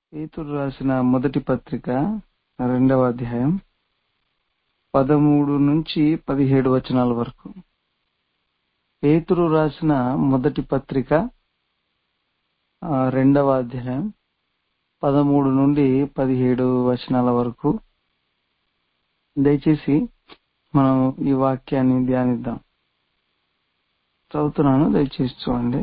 పేతురు రాసిన మొదటి పత్రిక రెండవ అధ్యాయం పదమూడు నుంచి పదిహేడు వచనాల వరకు పేతురు రాసిన మొదటి పత్రిక ఆ, రెండవ అధ్యాయం పదమూడు నుండి పదిహేడు వచనాల వరకు దయచేసి మనం ఈ వాక్యాన్ని ధ్యానిద్దాం చదువుతున్నాను దయచేసి చూడండి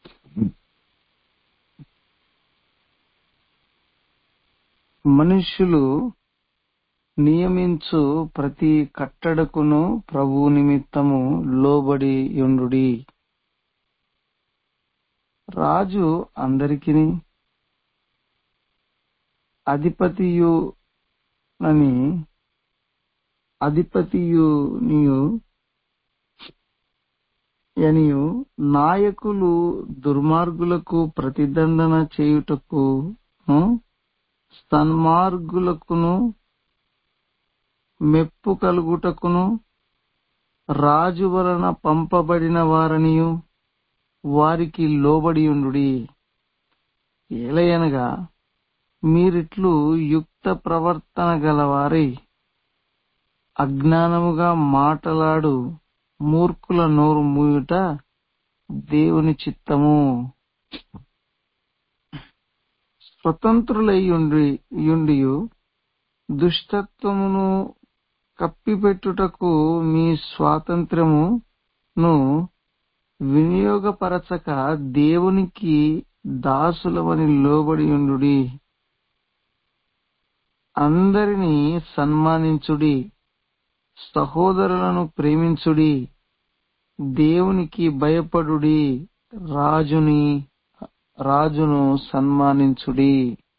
మనుష్యులు నియమించు ప్రతి కట్టడకును ప్రభు నిమిత్తము లోబడి యుండుడి రాజు అందరికిని అధిపతియునని అధిపతియునియు యనియు నాయకులు దుర్మార్గులకు ప్రతిదండన చేయుటకు సన్మార్గులకును మెప్పు కలుగుటకును రాజు వలన పంపబడిన వారనియు వారికి లోబడియుండుడి ఏలయనగా మీరిట్లు యుక్త ప్రవర్తన గలవారై అజ్ఞానముగా మాటలాడు మూర్ఖుల నోరు మూయుట దేవుని చిత్తము స్వతంత్రులై ఉండి యుండియు దుష్టత్వమును కప్పిపెట్టుటకు మీ స్వాతంత్ర్యమును వినియోగపరచక దేవునికి దాసులమని లోబడి ఉండుడి అందరినీ సన్మానించుడి సహోదరులను ప్రేమించుడి దేవునికి భయపడుడి రాజుని రాజును సన్మానించుడి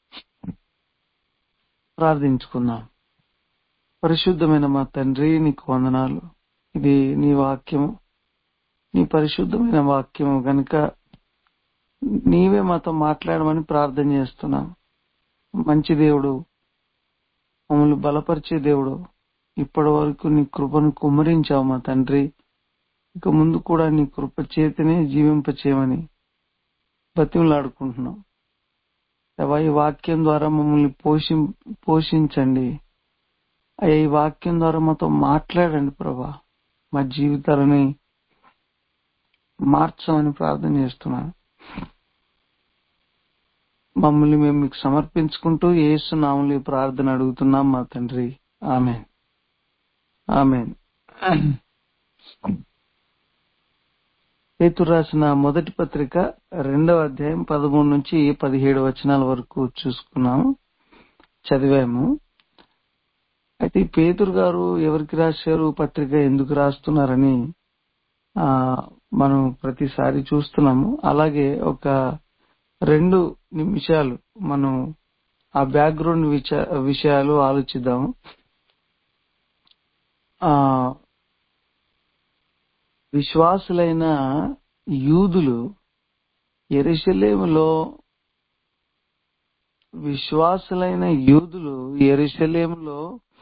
ప్రార్థించుకుందాం పరిశుద్ధమైన మా తండ్రి నీకు వందనాలు ఇది నీ వాక్యము నీ పరిశుద్ధమైన వాక్యము గనుక నీవే మాతో మాట్లాడమని ప్రార్థన చేస్తున్నాం మంచి దేవుడు మమ్మల్ని బలపరిచే దేవుడు ఇప్పటి వరకు నీ కృపను కుమ్మరించావు మా తండ్రి ఇక ముందు కూడా నీ కృప చేతనే జీవింపచేయమని బతిమలాడుకుంటున్నాం దేవా, ఈ వాక్యం ద్వారా మమ్మల్ని పోషి పోషించండి అయ్యా ఈ వాక్యం ద్వారా మాతో మాట్లాడండి ప్రభా మా జీవితాలని మార్చమని ప్రార్థన చేస్తున్నాను మమ్మల్ని మేము మీకు సమర్పించుకుంటూ యేసు నామములో ఈ ప్రార్థన అడుగుతున్నాం మా తండ్రి ఆమె ఆమె పేతురు రాసిన మొదటి పత్రిక రెండవ అధ్యాయం పదమూడు నుంచి పదిహేడు వచనాల వరకు చూసుకున్నాము చదివాము అయితే ఈ పేతురు గారు ఎవరికి రాశారు పత్రిక ఎందుకు రాస్తున్నారని ఆ మనం ప్రతిసారి చూస్తున్నాము అలాగే ఒక రెండు నిమిషాలు మనం ఆ బ్యాక్గ్రౌండ్ విచ- విషయాలు ఆలోచిద్దాం ఆ విశ్వాసులైన యూదులు ఎరుషలేములో విశ్వాసులైన యూదులు ఎరుషలేములో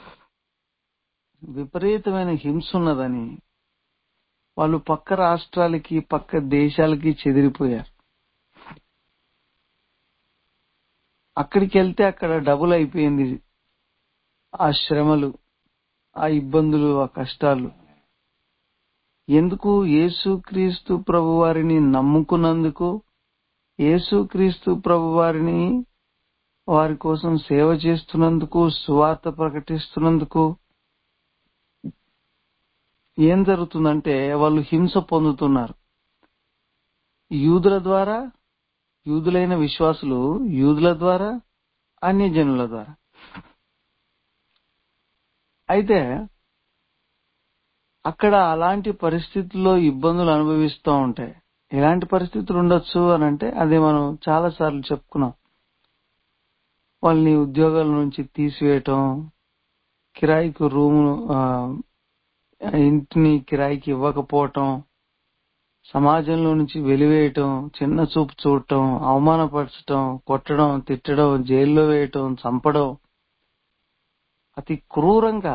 విపరీతమైన హింస ఉన్నదని వాళ్ళు పక్క రాష్ట్రాలకి పక్క దేశాలకి చెదిరిపోయారు అక్కడికి వెళ్తే అక్కడ డబుల్ అయిపోయింది ఆ శ్రమలు ఆ ఇబ్బందులు ఆ కష్టాలు ఎందుకు యేసుక్రీస్తు ప్రభు వారిని నమ్ముకున్నందుకు యేసుక్రీస్తు ప్రభు వారిని వారి కోసం సేవ చేస్తున్నందుకు సువార్త ప్రకటిస్తున్నందుకు ఏం జరుగుతుందంటే వాళ్ళు హింస పొందుతున్నారు యూదుల ద్వారా యూదులైన విశ్వాసులు యూదుల ద్వారా అన్యజనుల ద్వారా అయితే అక్కడ అలాంటి పరిస్థితుల్లో ఇబ్బందులు అనుభవిస్తూ ఉంటాయి ఎలాంటి పరిస్థితులు ఉండొచ్చు అని అంటే అది మనం చాలా సార్లు చెప్పుకున్నాం వాళ్ళని ఉద్యోగాల నుంచి తీసివేయటం కిరాయికి రూము ఇంటిని కిరాయికి ఇవ్వకపోవటం సమాజంలో నుంచి వెలివేయటం చిన్న చూపు చూడటం అవమానపరచటం కొట్టడం తిట్టడం జైల్లో వేయటం చంపడం అతి క్రూరంగా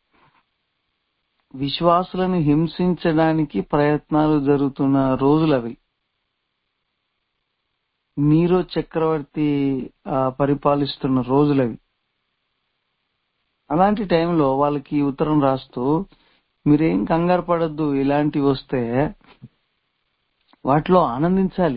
విశ్వాసులను హింసించడానికి ప్రయత్నాలు జరుగుతున్న రోజులు అవి నీరో చక్రవర్తి ఆ, పరిపాలిస్తున్న రోజులవి అలాంటి టైంలో వాళ్ళకి ఈ ఉత్తరం రాస్తూ మీరేం కంగారు పడద్దు ఇలాంటివి వస్తే వాటిలో ఆనందించాలి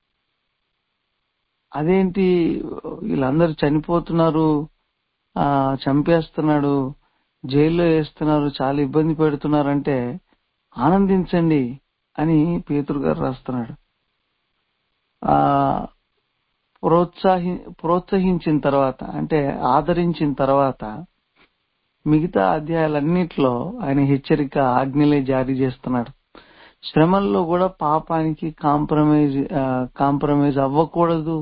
అదేంటి వీళ్ళందరూ చనిపోతున్నారు ఆ చంపేస్తున్నాడు జైల్లో వేస్తున్నారు చాలా ఇబ్బంది పెడుతున్నారంటే ఆనందించండి అని పేతురు గారు రాస్తున్నాడు ఆ ప్రోత్సాహి ప్రోత్సహించిన తర్వాత అంటే ఆదరించిన తర్వాత మిగతా అధ్యాయాలన్నిట్లో ఆయన హెచ్చరిక ఆజ్ఞలే జారీ చేస్తున్నాడు శ్రమల్లో కూడా పాపానికి కాంప్రమైజ్ కాంప్రమైజ్ అవ్వకూడదు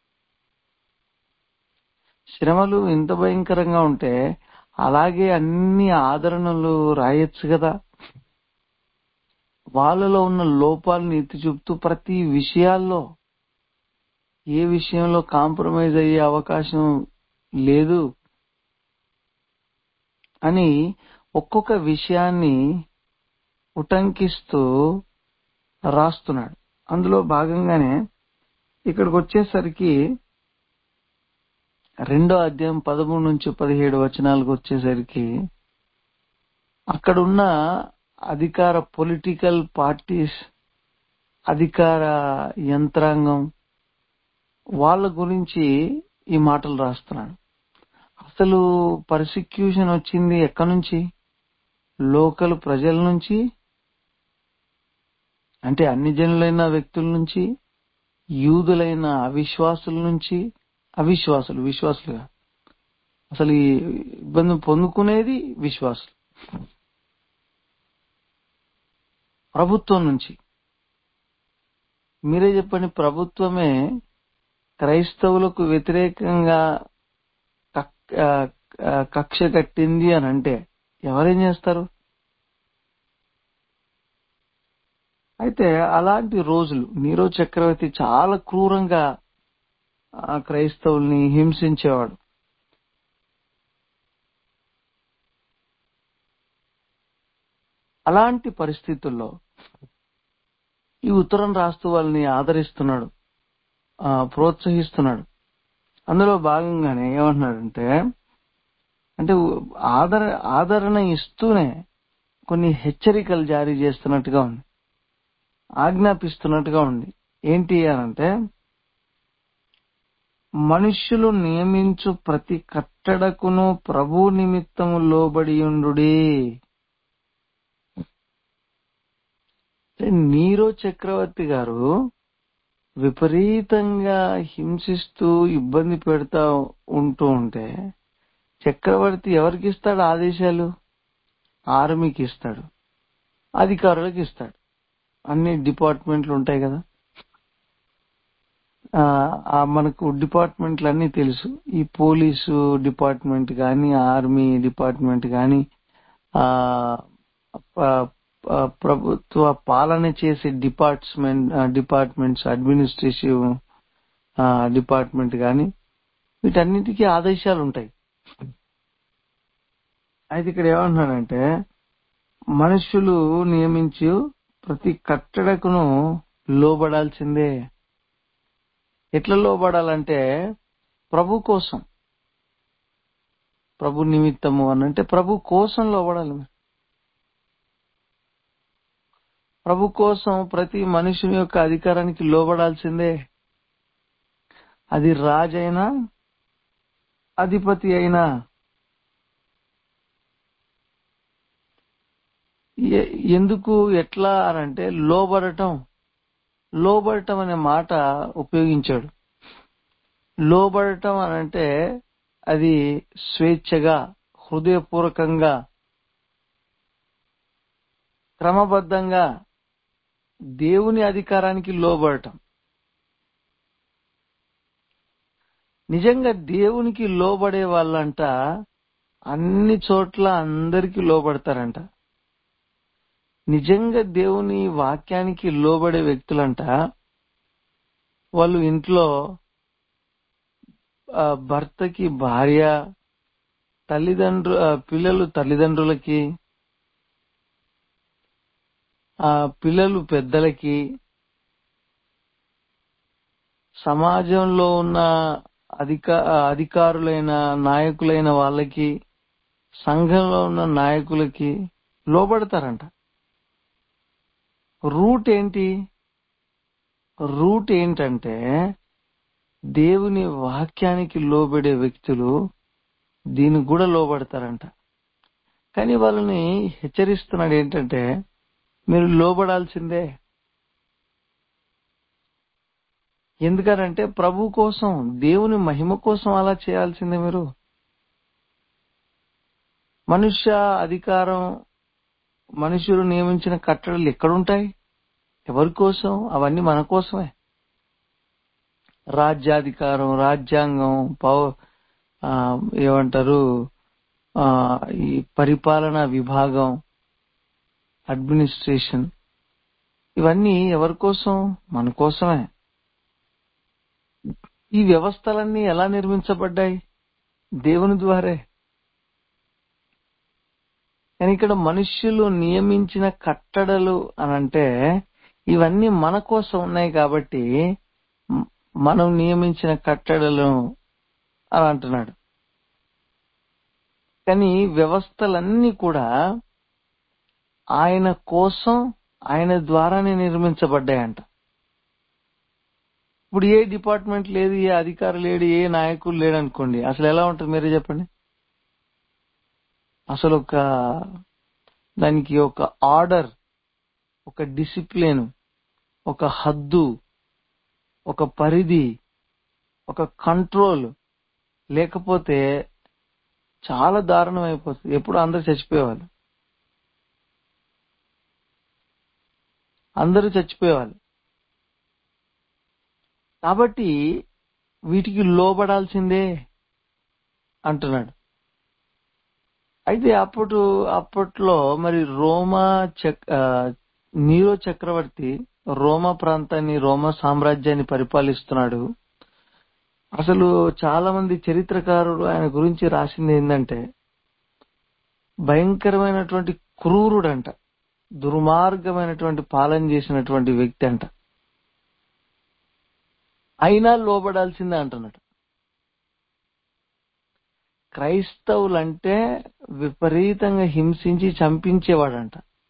శ్రమలు ఇంత భయంకరంగా ఉంటే అలాగే అన్ని ఆదరణలు రాయొచ్చు కదా వాళ్ళలో ఉన్న లోపాలను ఎత్తి చూపుతూ ప్రతి విషయాల్లో ఏ విషయంలో కాంప్రమైజ్ అయ్యే అవకాశం లేదు అని ఒక్కొక్క విషయాన్ని ఉటంకిస్తూ రాస్తున్నాడు అందులో భాగంగానే ఇక్కడికి వచ్చేసరికి రెండో అధ్యాయం పదమూడు నుంచి పదిహేడు వచనాలకు వచ్చేసరికి అక్కడున్న అధికార పొలిటికల్ పార్టీస్ అధికార యంత్రాంగం వాళ్ళ గురించి ఈ మాటలు రాస్తున్నాడు అసలు పర్సిక్యూషన్ వచ్చింది ఎక్కడి నుంచి లోకల్ ప్రజల నుంచి అంటే అన్ని జనులైన వ్యక్తుల నుంచి యూదులైన అవిశ్వాసుల నుంచి అవిశ్వాసులు విశ్వాసులుగా అసలు ఈ ఇబ్బంది పొందుకునేది విశ్వాసులు ప్రభుత్వం నుంచి మీరే చెప్పండి ప్రభుత్వమే క్రైస్తవులకు వ్యతిరేకంగా కక్- ఆ, ఆ, కక్ష కట్టింది అని అంటే ఎవరేం చేస్తారు అయితే అలాంటి రోజులు నీరో చక్రవర్తి చాలా క్రూరంగా ఆ, క్రైస్తవుల్ని హింసించేవాడు అలాంటి పరిస్థితుల్లో ఈ ఉత్తరం రాస్తూ వాళ్ళని ఆదరిస్తున్నాడు ఆ, ప్రోత్సహిస్తున్నాడు అందులో భాగంగానే ఏమంటున్నాడంటే అంటే ఆదర ఆదరణ ఇస్తూనే కొన్ని హెచ్చరికలు జారీ చేస్తున్నట్టుగా ఉంది ఆజ్ఞాపిస్తున్నట్టుగా ఉంది ఏంటి అనంటే మనుష్యులు నియమించు ప్రతి కట్టడకును ప్రభు నిమిత్తము లోబడియుండుడి అంటే నీరో చక్రవర్తి గారు విపరీతంగా హింసిస్తూ ఇబ్బంది పెడతా ఉంటూ ఉంటే చక్రవర్తి ఎవరికి ఇస్తాడు ఆదేశాలు ఆర్మీకి ఇస్తాడు అధికారులకు ఇస్తాడు అన్ని డిపార్ట్మెంట్లు ఉంటాయి కదా ఆ, ఆ మనకు డిపార్ట్మెంట్లు అన్ని తెలుసు ఈ పోలీసు డిపార్ట్మెంట్ కానీ ఆర్మీ డిపార్ట్మెంట్ కానీ ఆ ప- ప- ప్రభుత్వ పాలన చేసే డిపార్ట్మెంట్ డిపార్ట్మెంట్స్ అడ్మినిస్ట్రేటివ్ డిపార్ట్మెంట్ కానీ వీటన్నిటికీ ఆదేశాలు ఉంటాయి అయితే ఇక్కడ ఏమంటున్నాడంటే మనుషులు నియమించు ప్రతి కట్టడకును లోబడాల్సిందే ఎట్లా లోబడాలంటే ప్రభు కోసం ప్రభు నిమిత్తము అని అంటే ప్రభు కోసం లోబడాలి ప్రభు కోసం ప్రతి మనుషుని యొక్క అధికారానికి లోబడాల్సిందే అది రాజైనా అధిపతి అయినా ఎ- ఎందుకు ఎట్లా అనంటే లోబడటం లోబడటం అనే మాట ఉపయోగించాడు లోబడటం అనంటే అది స్వేచ్ఛగా హృదయపూర్వకంగా క్రమబద్ధంగా దేవుని అధికారానికి లోబడటం నిజంగా దేవునికి లోబడే వాళ్ళంట అన్ని చోట్ల అందరికీ లోబడతారంట నిజంగా దేవుని వాక్యానికి లోబడే వ్యక్తులంట వాళ్ళు ఇంట్లో ఆ, భర్తకి భార్య తల్లిదండ్రు ఆ, పిల్లలు తల్లిదండ్రులకి ఆ పిల్లలు పెద్దలకి సమాజంలో ఉన్న అధిక అధికారులైన నాయకులైన వాళ్ళకి సంఘంలో ఉన్న నాయకులకి లోబడతారంట రూట్ ఏంటి రూట్ ఏంటంటే దేవుని వాక్యానికి లోబడే వ్యక్తులు దీనికి కూడా లోబడతారంట కానీ వాళ్ళని హెచ్చరిస్తున్నాడు ఏంటంటే మీరు లోబడాల్సిందే ఎందుకనంటే ప్రభు కోసం దేవుని మహిమ కోసం అలా చేయాల్సిందే మీరు మనుష్య అధికారం మనుషులు నియమించిన కట్టడలు ఎక్కడుంటాయి ఎవరి కోసం అవన్నీ మన కోసమే రాజ్యాధికారం రాజ్యాంగం పౌ ఆ, ఏమంటారు ఆ, ఈ పరిపాలనా విభాగం అడ్మినిస్ట్రేషన్ ఇవన్నీ ఎవరి కోసం మన కోసమే ఈ వ్యవస్థలన్నీ ఎలా నిర్మించబడ్డాయి దేవుని ద్వారే కానీ ఇక్కడ మనుష్యులు నియమించిన కట్టడలు అనంటే ఇవన్నీ మన కోసం ఉన్నాయి కాబట్టి మ్- మనం నియమించిన కట్టడలు అని అంటున్నాడు కానీ వ్యవస్థలన్నీ కూడా ఆయన కోసం ఆయన ద్వారానే నిర్మించబడ్డాయంట ఇప్పుడు ఏ డిపార్ట్మెంట్ లేదు ఏ అధికారి లేడు ఏ నాయకుడు లేడు అనుకోండి అసలు ఎలా ఉంటుంది మీరే చెప్పండి అసలు ఒక దానికి ఒక ఆర్డర్ ఒక డిసిప్లిన్ ఒక హద్దు ఒక పరిధి ఒక కంట్రోల్ లేకపోతే చాలా దారుణం అయిపోతుంది ఎప్పుడు అందరు చచ్చిపోయేవాళ్ళు అందరూ చచ్చిపోయేవాళ్ళు కాబట్టి వీటికి లోబడాల్సిందే అంటున్నాడు అయితే అప్పుడు అప్పట్లో మరి రోమా చక్ ఆ, నీరో చక్రవర్తి రోమా ప్రాంతాన్ని రోమా సామ్రాజ్యాన్ని పరిపాలిస్తున్నాడు అసలు చాలా మంది చరిత్రకారులు ఆయన గురించి రాసింది ఏంటంటే భయంకరమైనటువంటి క్రూరుడంట దుర్మార్గమైనటువంటి పాలన చేసినటువంటి వ్యక్తి అంట అయినా లోబడాల్సిందే అంటున్నాడు క్రైస్తవులంటే విపరీతంగా హింసించి చంపించేవాడంట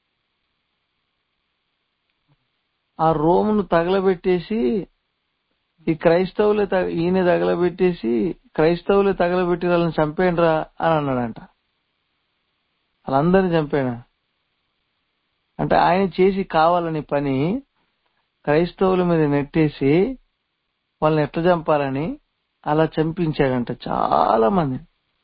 ఆ రోమును తగలబెట్టేసి ఈ క్రైస్తవులే తగ- ఈయన తగలబెట్టేసి క్రైస్తవులే తగలబెట్టి వాళ్ళని చంపేయండిరా అని అన్నాడంట వాళ్ళందరినీ చంపాడు అంటే ఆయన చేసి కావాలని పని క్రైస్తవుల మీద నెట్టేసి వాళ్ళని ఎట్లా చంపాలని అలా చంపించాడంట చాలా మంది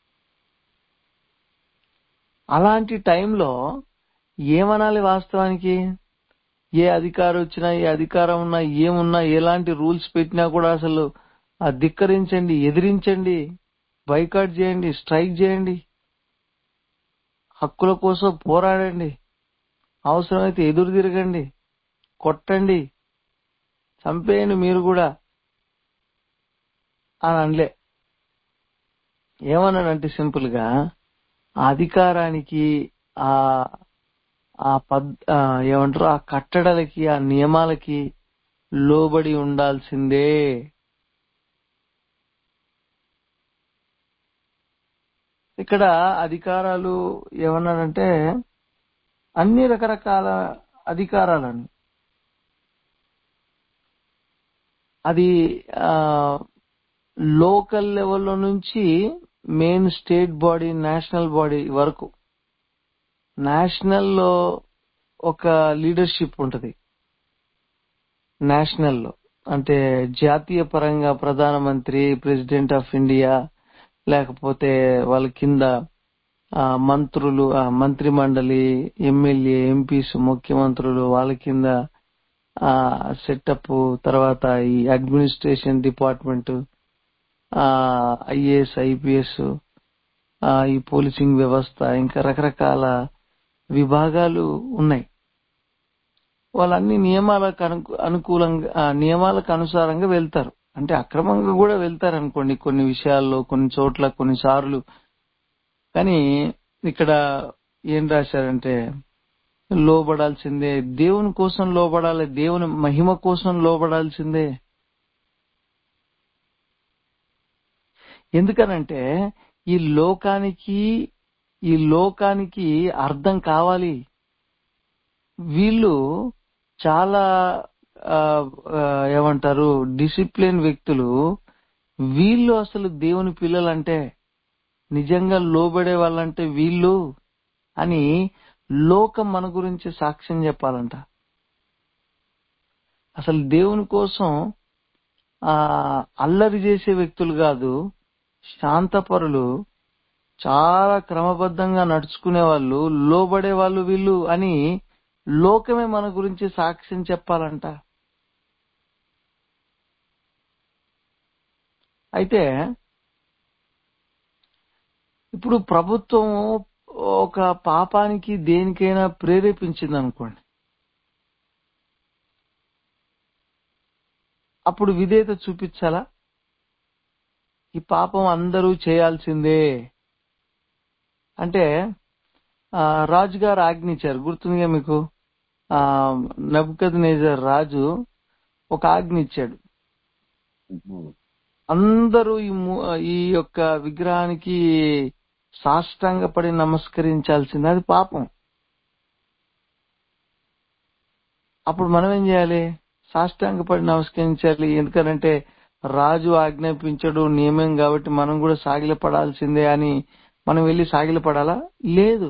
అలాంటి టైంలో ఏమనాలి వాస్తవానికి ఏ అధికారం వచ్చినా ఏ అధికారం ఉన్నా ఏమున్నా ఎలాంటి రూల్స్ పెట్టినా కూడా అసలు ఆ ధిక్కరించండి ఎదిరించండి బైకాట్ చేయండి స్ట్రైక్ చేయండి హక్కుల కోసం పోరాడండి అవసరమైతే ఎదురు తిరగండి కొట్టండి చంపేయండి మీరు కూడా అని అనలే ఏమన్నాడంటే సింపుల్ గా ఆ అధికారానికి ఆ ఆ పద్ ఆ ఏమంటారు ఆ కట్టడలకి ఆ నియమాలకి లోబడి ఉండాల్సిందే ఇక్కడ అధికారాలు ఏమన్నాడంటే అన్ని రకరకాల అధికారాలని అది ఆ లోకల్ లెవెల్లో నుంచి main state body national body వరకు నేషనల్ లో ఒక లీడర్షిప్ ఉంటది నేషనల్ లో అంటే జాతీయ పరంగా ప్రధానమంత్రి ప్రెసిడెంట్ ఆఫ్ ఇండియా లేకపోతే వాళ్ళ కింద ఆ, మంత్రులు ఆ, మంత్రి మండలి ఎమ్మెల్యే ఎంపీస్ ముఖ్యమంత్రులు వాళ్ళ కింద సెటప్ తర్వాత ఈ అడ్మినిస్ట్రేషన్ డిపార్ట్మెంట్ ఐఏఎస్ ఐపీఎస్ ఈ పోలీసింగ్ వ్యవస్థ ఇంకా రకరకాల విభాగాలు ఉన్నాయి వాళ్ళన్ని నియమాలకు అను- అనుకూలంగా ఆ, నియమాలకు అనుసారంగా వెళ్తారు అంటే అక్రమంగా కూడా వెళ్తారు అనుకోండి కొన్ని విషయాల్లో కొన్ని చోట్ల కొన్నిసార్లు కానీ ఇక్కడ ఏం రాశారంటే లోబడాల్సిందే దేవుని కోసం లోబడాలి దేవుని మహిమ కోసం లోబడాల్సిందే ఎందుకనంటే ఈ లోకానికి ఈ లోకానికి అర్థం కావాలి వీళ్ళు చాలా ఆ, ఆ, ఏమంటారు డిసిప్లిన్ వ్యక్తులు వీళ్ళు అసలు దేవుని పిల్లలంటే నిజంగా లోబడే వాళ్ళంటే వీళ్ళు అని లోకం మన గురించి సాక్ష్యం చెప్పాలంట అసలు దేవుని కోసం ఆ అల్లరి చేసే వ్యక్తులు కాదు శాంతపరులు చాలా క్రమబద్ధంగా నడుచుకునే వాళ్ళు లోబడే వాళ్ళు వీళ్ళు అని లోకమే మన గురించి సాక్ష్యం చెప్పాలంట అయితే ఇప్పుడు ప్రభుత్వం ఒక పాపానికి దేనికైనా ప్రేరేపించింది అనుకోండి అప్పుడు విధేయత చూపించాలా ఈ పాపం అందరూ చేయాల్సిందే అంటే ఆ, రాజుగారు ఆజ్ఞించారు గుర్తుందిగా మీకు ఆ నబుకద్ రాజు ఒక ఆజ్ఞ ఇచ్చాడు అందరూ ఈ ము- ఈ యొక్క విగ్రహానికి సాష్టాంగపడి నమస్కరించాల్సింది అది పాపం అప్పుడు మనం ఏం చేయాలి సాష్టాంగపడి నమస్కరించాలి ఎందుకంటే రాజు ఆజ్ఞాపించడు నియమం కాబట్టి మనం కూడా సాగిలపడాల్సిందే అని మనం వెళ్ళి సాగిలపడాలా లేదు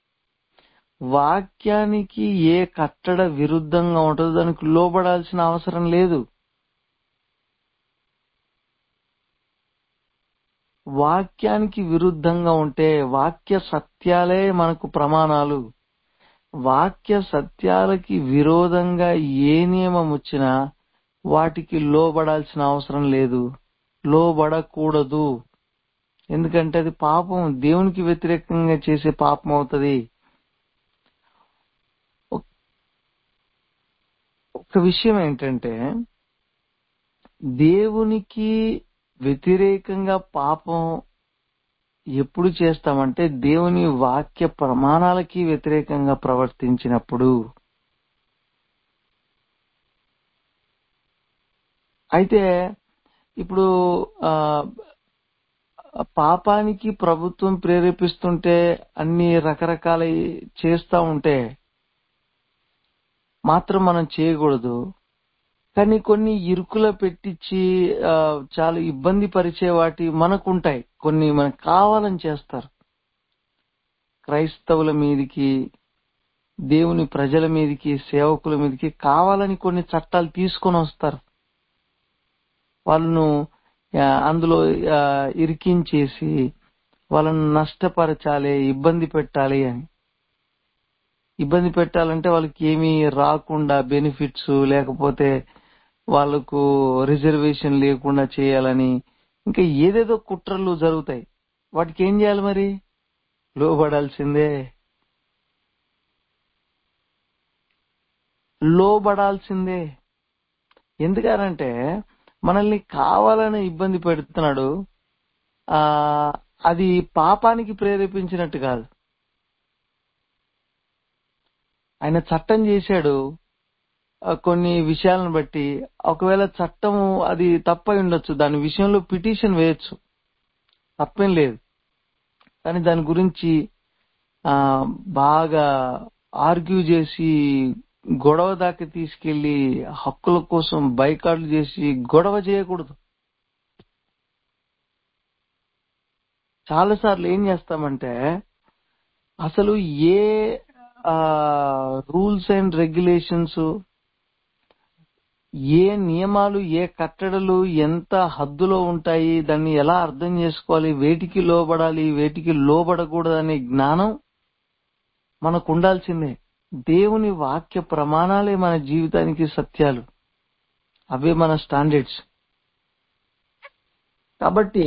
వాక్యానికి ఏ కట్టడ విరుద్ధంగా ఉంటుందో దానికి లోబడాల్సిన అవసరం లేదు వాక్యానికి విరుద్ధంగా ఉంటే వాక్య సత్యాలే మనకు ప్రమాణాలు వాక్య సత్యాలకి విరోధంగా ఏ నియమం వచ్చినా వాటికి లోబడాల్సిన అవసరం లేదు లోబడకూడదు ఎందుకంటే అది పాపం దేవునికి వ్యతిరేకంగా చేసే పాపం అవుతుంది ఒక విషయం ఏంటంటే దేవునికి వ్యతిరేకంగా పాపం ఎప్పుడు చేస్తామంటే దేవుని వాక్య ప్రమాణాలకి వ్యతిరేకంగా ప్రవర్తించినప్పుడు అయితే ఇప్పుడు ఆ పాపానికి ప్రభుత్వం ప్రేరేపిస్తుంటే అన్ని రకరకాల చేస్తా ఉంటే మాత్రం మనం చేయకూడదు కానీ కొన్ని ఇరుకుల పెట్టించి ఆ, చాలా ఇబ్బంది పరిచే వాటి మనకుంటాయి కొన్ని మనకు కావాలని చేస్తారు క్రైస్తవుల మీదికి దేవుని ప్రజల మీదికి సేవకుల మీదికి కావాలని కొన్ని చట్టాలు తీసుకొని వస్తారు వాళ్ళను ఆ, అందులో ఆ, ఇరికించేసి వాళ్ళను నష్టపరచాలి ఇబ్బంది పెట్టాలి అని ఇబ్బంది పెట్టాలంటే వాళ్ళకి ఏమీ రాకుండా బెనిఫిట్స్ లేకపోతే వాళ్ళకు రిజర్వేషన్ లేకుండా చేయాలని ఇంకా ఏదేదో కుట్రలు జరుగుతాయి వాటికి ఏం చేయాలి మరి లోబడాల్సిందే లోబడాల్సిందే ఎందుకనంటే మనల్ని కావాలని ఇబ్బంది పెడుతున్నాడు ఆ అది పాపానికి ప్రేరేపించినట్టు కాదు ఆయన చట్టం చేశాడు ఆ, కొన్ని విషయాలను బట్టి ఒకవేళ చట్టం అది తప్పై ఉండొచ్చు దాని విషయంలో పిటిషన్ వేయొచ్చు తప్పేం లేదు కానీ దాని గురించి ఆ బాగా ఆర్గ్యూ చేసి గొడవ దాకా తీసుకెళ్లి హక్కుల కోసం బైకాట్లు చేసి గొడవ చేయకూడదు చాలాసార్లు ఏం చేస్తామంటే అసలు ఏ రూల్స్ అండ్ రెగ్యులేషన్స్ ఏ నియమాలు ఏ కట్టడలు ఎంత హద్దులో ఉంటాయి దాన్ని ఎలా అర్థం చేసుకోవాలి వేటికి లోబడాలి వేటికి లోబడకూడదు అనే జ్ఞానం మనకు ఉండాల్సిందే దేవుని వాక్య ప్రమాణాలే మన జీవితానికి సత్యాలు అవే మన స్టాండర్డ్స్ కాబట్టి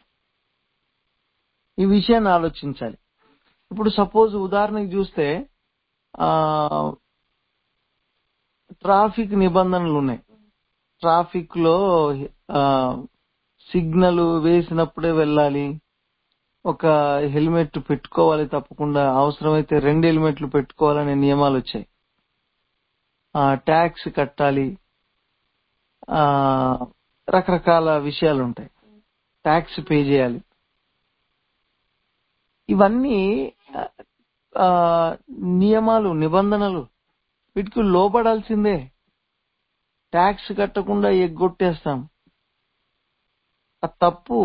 ఈ విషయాన్ని ఆలోచించాలి ఇప్పుడు సపోజ్ ఉదాహరణకి చూస్తే ఆ ట్రాఫిక్ నిబంధనలు ఉన్నాయి ట్రాఫిక్ లో ఆ, సిగ్నల్ వేసినప్పుడే వెళ్ళాలి ఒక హెల్మెట్ పెట్టుకోవాలి తప్పకుండా అవసరమైతే రెండు హెల్మెట్లు పెట్టుకోవాలనే నియమాలు వచ్చాయి ఆ, ట్యాక్స్ కట్టాలి ఆ, రకరకాల విషయాలు ఉంటాయి ట్యాక్స్ పే చేయాలి ఇవన్నీ ఆ, నియమాలు నిబంధనలు వీటికి లోపడాల్సిందే ట్యాక్స్ కట్టకుండా ఎగ్గొట్టేస్తాం ఆ తప్పు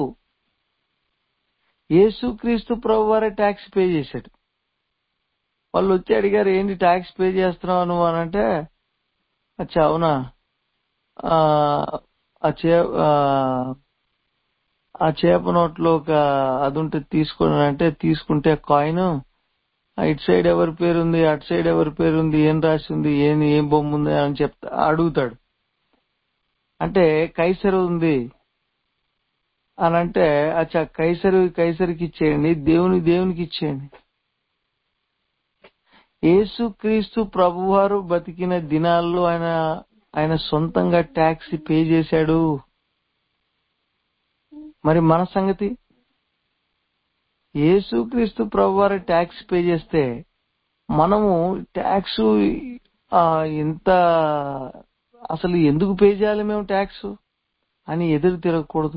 యేసుక్రీస్తు ప్రభు వారే ట్యాక్స్ పే చేశాడు వాళ్ళు వచ్చి అడిగారు ఏంటి ట్యాక్స్ పే చేస్తున్నావు నువ్వు అని అంటే అచ్చా అవునా ఆ, ఆ చే ఆ, ఆ చేప నోట్లో ఒక అది ఉంటే తీసుకుని అంటే తీసుకుంటే కాయిన్ ఇటు సైడ్ ఎవరి పేరు ఉంది అటు సైడ్ ఎవరి పేరు ఉంది ఏం రాసి ఉంది ఏం ఏం బొమ్మ ఉంది అని చెప్తా అడుగుతాడు అంటే కైసరు ఉంది అని అంటే అచ్చా కైసరు కైసరికి ఇచ్చేయండి దేవుని దేవునికి ఇచ్చేయండి యేసుక్రీస్తు ప్రభువారు బతికిన దినాల్లో ఆయన ఆయన సొంతంగా ట్యాక్స్ పే చేశాడు మరి మన సంగతి యేసుక్రీస్తు ప్రభువారు ట్యాక్స్ పే చేస్తే మనము ట్యాక్స్ ఎంత అసలు ఎందుకు పే చేయాలి మేము ట్యాక్స్ అని ఎదురు తిరగకూడదు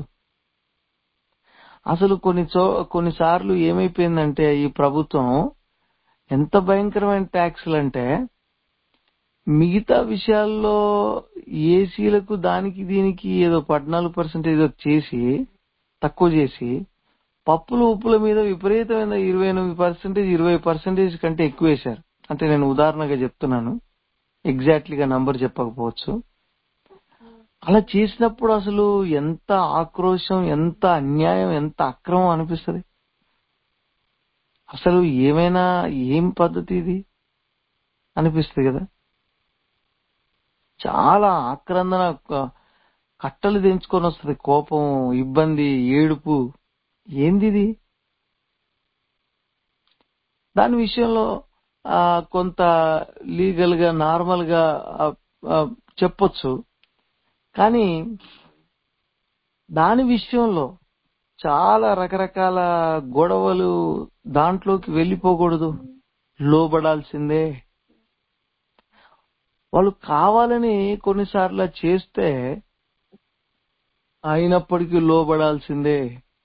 అసలు కొన్ని చో కొన్నిసార్లు ఏమైపోయిందంటే ఈ ప్రభుత్వం ఎంత భయంకరమైన ట్యాక్స్లు అంటే మిగతా విషయాల్లో ఏసీలకు దానికి దీనికి ఏదో పద్నాలుగు పర్సెంట్ ఏదో చేసి తక్కువ చేసి పప్పులు ఉప్పుల మీద విపరీతమైన ఇరవై ఎనిమిది పర్సెంటేజ్ ఇరవై పర్సెంటేజ్ కంటే ఎక్కువ వేశారు అంటే నేను ఉదాహరణగా చెప్తున్నాను ఎగ్జాక్ట్లీగా నంబర్ చెప్పకపోవచ్చు అలా చేసినప్పుడు అసలు ఎంత ఆక్రోశం ఎంత అన్యాయం ఎంత అక్రమం అనిపిస్తుంది అసలు ఏమైనా ఏం పద్ధతి ఇది అనిపిస్తుంది కదా చాలా ఆక్రందన క- కట్టలు తెంచుకొని వస్తుంది కోపం ఇబ్బంది ఏడుపు ఏంది ఇది దాని విషయంలో ఆ, కొంత లీగల్ గా నార్మల్ గా ఆ, ఆ, చెప్పొచ్చు కానీ దాని విషయంలో చాలా రకరకాల గొడవలు దాంట్లోకి వెళ్ళిపోకూడదు లోబడాల్సిందే వాళ్ళు కావాలని కొన్నిసార్లు చేస్తే అయినప్పటికీ లోబడాల్సిందే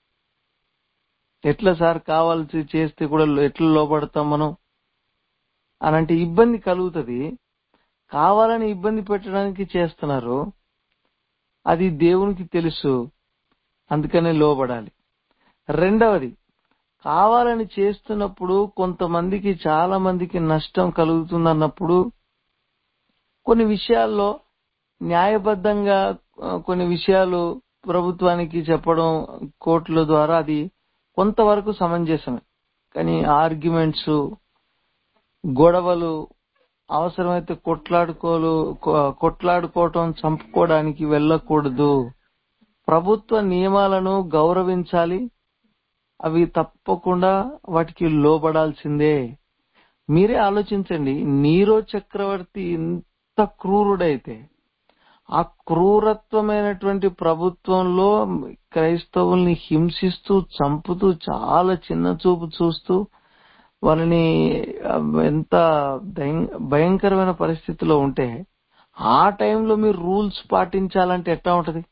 ఎట్లా సార్ కావాల్సి చేస్తే కూడా లో- ఎట్లా లోబడతాం మనం అనంటే ఇబ్బంది కలుగుతుంది కావాలని ఇబ్బంది పెట్టడానికి చేస్తున్నారు అది దేవునికి తెలుసు అందుకనే లోబడాలి రెండవది కావాలని చేస్తున్నప్పుడు కొంతమందికి చాలా మందికి నష్టం కలుగుతుందన్నప్పుడు కొన్ని విషయాల్లో న్యాయబద్ధంగా ఆ, కొన్ని విషయాలు ప్రభుత్వానికి చెప్పడం కోర్టుల ద్వారా అది కొంతవరకు సమంజసమే కానీ ఆర్గ్యుమెంట్స్ గొడవలు అవసరమైతే కొట్లాడుకోలు కొ- కొట్లాడుకోవటం చంపుకోవడానికి వెళ్ళకూడదు ప్రభుత్వ నియమాలను గౌరవించాలి అవి తప్పకుండా వాటికి లోబడాల్సిందే మీరే ఆలోచించండి నీరో చక్రవర్తి ఇంత క్రూరుడైతే ఆ క్రూరత్వమైనటువంటి ప్రభుత్వంలో క్రైస్తవుల్ని హింసిస్తూ చంపుతూ చాలా చిన్న చూపు చూస్తూ వాళ్ళని ఆ, ఎంత దయం- భయంకరమైన పరిస్థితిలో ఉంటే ఆ టైంలో మీరు రూల్స్ పాటించాలంటే ఎట్లా ఉంటది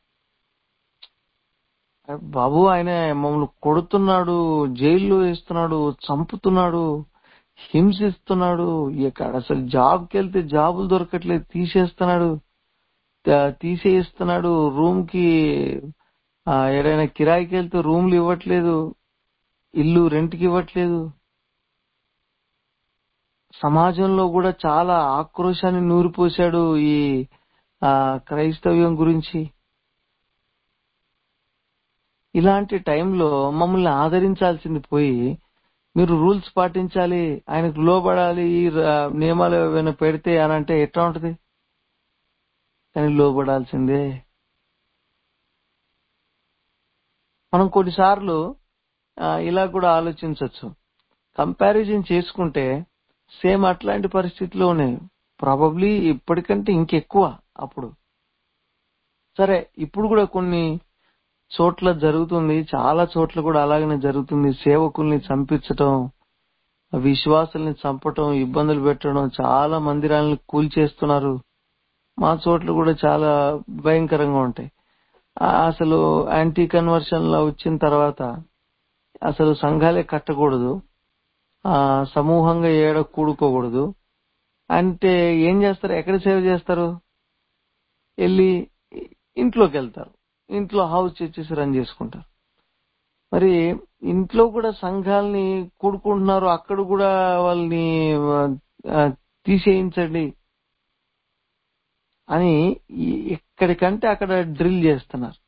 బాబు ఆయన మమ్మల్ని కొడుతున్నాడు జైల్లో వేస్తున్నాడు చంపుతున్నాడు హింసిస్తున్నాడు ఇక్కడ అసలు జాబ్కి వెళ్తే జాబులు దొరకట్లేదు తీసేస్తున్నాడు త- తీసేస్తున్నాడు రూమ్ కి ఆ, ఏదైనా కిరాయికి వెళ్తే రూమ్లు ఇవ్వట్లేదు ఇల్లు రెంట్కి ఇవ్వట్లేదు సమాజంలో కూడా చాలా ఆక్రోశాన్ని నూరిపోశాడు ఈ ఆ, క్రైస్తవ్యం గురించి ఇలాంటి టైంలో మమ్మల్ని ఆదరించాల్సింది పోయి మీరు రూల్స్ పాటించాలి ఆయనకు లోబడాలి ఈ ర- నియమాలు ఏమైనా పెడితే అని అంటే ఎట్లా ఉంటది కానీ లోబడాల్సిందే మనం కొన్నిసార్లు ఆ, ఇలా కూడా ఆలోచించవచ్చు కంపారిజన్ చేసుకుంటే సేమ్ అట్లాంటి పరిస్థితిలో ఉన్నాయి ప్రాబబ్లీ ఇప్పటికంటే ఇంకెక్కువ అప్పుడు సరే ఇప్పుడు కూడా కొన్ని చోట్ల జరుగుతుంది చాలా చోట్ల కూడా అలాగనే జరుగుతుంది సేవకుల్ని చంపించటం విశ్వాసుల్ని చంపటం ఇబ్బందులు పెట్టడం చాలా మందిరాలను కూల్చేస్తున్నారు మా చోట్ల కూడా చాలా భయంకరంగా ఉంటాయి ఆ, అసలు యాంటీ కన్వర్షన్ లో వచ్చిన తర్వాత అసలు సంఘాలే కట్టకూడదు ఆ సమూహంగా ఏడ కూడుకోకూడదు అంటే ఏం చేస్తారు ఎక్కడ సేవ చేస్తారు వెళ్ళి ఇంట్లోకి వెళ్తారు ఇంట్లో హౌస్ చర్చెస్ రన్ చేసుకుంటారు మరి ఇంట్లో కూడా సంఘాలని కూడుకుంటున్నారు అక్కడ కూడా వాళ్ళని ఆ, తీసేయించండి అని ఈ- ఎక్కడికంటే అక్కడ డ్రిల్ చేస్తున్నారు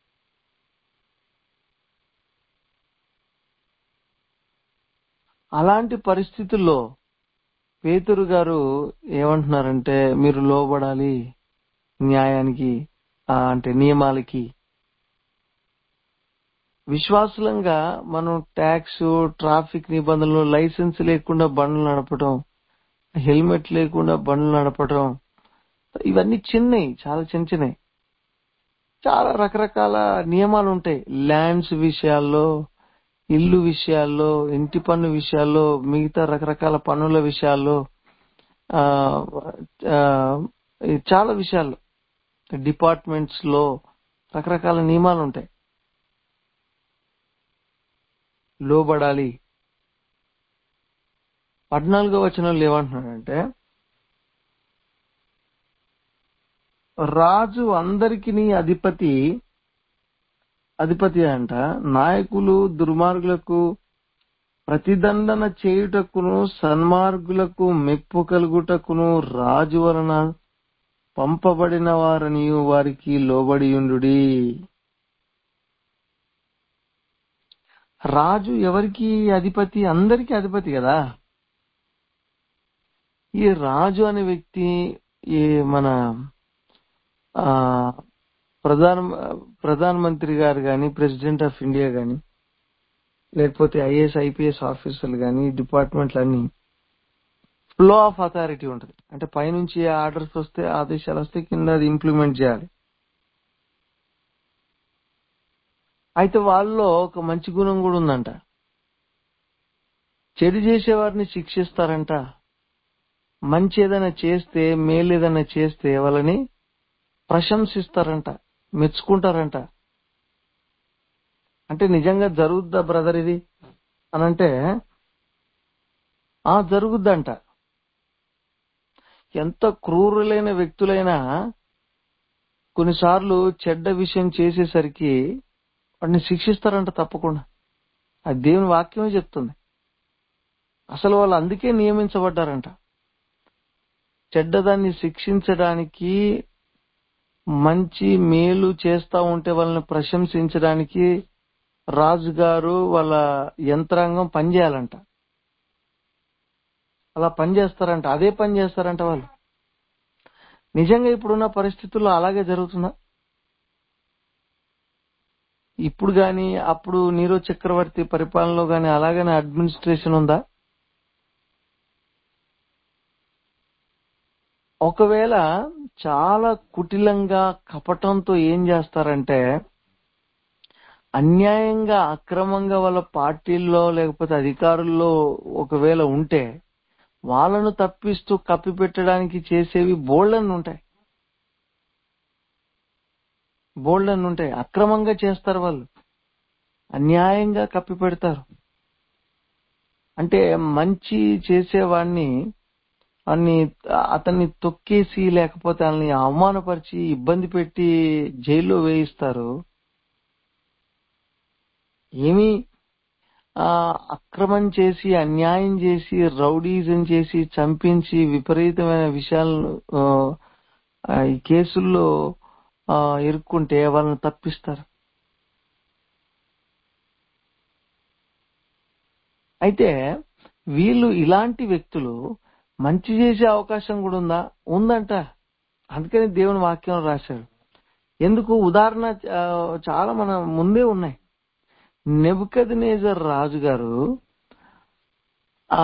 అలాంటి పరిస్థితుల్లో పేతురు గారు ఏమంటున్నారంటే మీరు లోబడాలి న్యాయానికి ఆ, అంటే నియమాలకి విశ్వాసులంగా మనం ట్యాక్స్ ట్రాఫిక్ నిబంధనలు లైసెన్స్ లేకుండా బండ్లు నడపడం హెల్మెట్ లేకుండా బండ్లు నడపడం ఇవన్నీ చిన్నవి చాలా చిన్న చిన్నవి చాలా రకరకాల నియమాలు ఉంటాయి ల్యాండ్స్ విషయాల్లో ఇల్లు విషయాల్లో ఇంటి పన్ను విషయాల్లో మిగతా రకరకాల పన్నుల విషయాల్లో ఆ, ఆ, ఈ చాలా విషయాల్లో డిపార్ట్మెంట్స్ లో రకరకాల నియమాలు ఉంటాయి లోబడాలి పద్నాలుగో వచనంలో ఏమంటున్నాడంటే రాజు అందరికి అధిపతి అధిపతి అంట నాయకులు దుర్మార్గులకు ప్రతిదండన చేయుటకును సన్మార్గులకు మెప్పు కలుగుటకును రాజు వలన పంపబడిన వారని వారికి లోబడియుండుడి రాజు ఎవరికి అధిపతి అందరికీ అధిపతి కదా ఈ రాజు అనే వ్యక్తి ఈ మన ఆ ప్రధాన ప్రధాన మంత్రి గారు గాని ప్రెసిడెంట్ ఆఫ్ ఇండియా గాని లేకపోతే ఐఏఎస్ ఐపీఎస్ ఆఫీసర్లు గాని డిపార్ట్మెంట్లన్నీ ఫ్లో ఆఫ్ అథారిటీ ఉంటుంది అంటే పైనుంచి ఆర్డర్స్ వస్తే ఆదేశాలు వస్తే కింద అది ఇంప్లిమెంట్ చేయాలి అయితే వాళ్ళలో ఒక మంచి గుణం కూడా ఉందంట చెడు చేసేవారిని శిక్షిస్తారంట మంచి ఏదైనా చేస్తే మేలు ఏదైనా చేస్తే వాళ్ళని ప్రశంసిస్తారంట మెచ్చుకుంటారంట అంటే నిజంగా జరుగుద్దా బ్రదర్ ఇది అనంటే ఆ జరుగుద్దంట ఎంత క్రూరులైన వ్యక్తులైనా కొన్నిసార్లు చెడ్డ విషయం చేసేసరికి వాడిని శిక్షిస్తారంట తప్పకుండా అది దేవుని వాక్యమే చెప్తుంది అసలు వాళ్ళు అందుకే నియమించబడ్డారంట చెడ్డదాన్ని శిక్షించడానికి మంచి మేలు చేస్తా ఉంటే వాళ్ళని ప్రశంసించడానికి రాజుగారు వాళ్ళ యంత్రాంగం పనిచేయాలంట అలా పనిచేస్తారంట అదే పని చేస్తారంట వాళ్ళు నిజంగా ఇప్పుడున్న పరిస్థితుల్లో అలాగే జరుగుతుందా ఇప్పుడు గాని అప్పుడు నీరో చక్రవర్తి పరిపాలనలో గాని అలాగనే అడ్మినిస్ట్రేషన్ ఉందా ఒకవేళ చాలా కుటిలంగా కపటంతో ఏం చేస్తారంటే అన్యాయంగా అక్రమంగా వాళ్ళ పార్టీల్లో లేకపోతే అధికారుల్లో ఒకవేళ ఉంటే వాళ్ళను తప్పిస్తూ కప్పిపెట్టడానికి చేసేవి బోల్డన్ ఉంటాయి బోల్డన్ ఉంటాయి అక్రమంగా చేస్తారు వాళ్ళు అన్యాయంగా కప్పి పెడతారు అంటే మంచి చేసేవాడిని అన్ని అతన్ని తొక్కేసి లేకపోతే వాళ్ళని అవమానపరిచి ఇబ్బంది పెట్టి జైల్లో వేయిస్తారు ఏమి ఆ, అక్రమం చేసి అన్యాయం చేసి రౌడీజం చేసి చంపించి విపరీతమైన విషయాలను ఆ, ఆ, ఈ కేసుల్లో ఆ, ఇరుక్కుంటే వాళ్ళని తప్పిస్తారు అయితే వీళ్ళు ఇలాంటి వ్యక్తులు మంచి చేసే అవకాశం కూడా ఉందా ఉందంట అందుకని దేవుని వాక్యం రాశాడు ఎందుకు ఉదాహరణ ఆ, చాలా మన ముందే ఉన్నాయి నెబుకద్నేజర్ రాజు గారు ఆ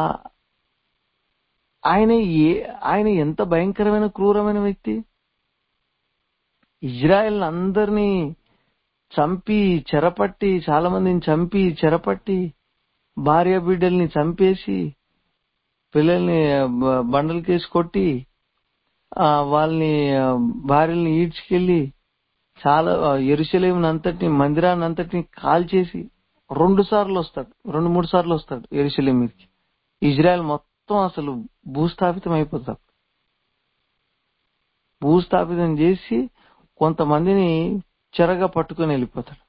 ఆయన ఏ ఆయన ఎంత భయంకరమైన క్రూరమైన వ్యక్తి ఇజ్రాయెల్ అందరినీ చంపి చెరపట్టి చాలా మందిని చంపి చెరపట్టి భార్య బిడ్డల్ని చంపేసి పిల్లల్ని బ- బండలకేసి కొట్టి ఆ, వాళ్ళని ఆ, భార్యల్ని ఈడ్చుకెళ్లి చాలా ఎరుసలేముని అంతటిని మందిరాన్ని అంతటిని కాల్చేసి రెండు సార్లు వస్తాడు రెండు మూడు సార్లు వస్తాడు ఎరుసలేం మీదకి ఇజ్రాయెల్ మొత్తం అసలు భూస్థాపితం అయిపోతాడు భూస్థాపితం చేసి కొంతమందిని చెరగా పట్టుకొని వెళ్ళిపోతాడు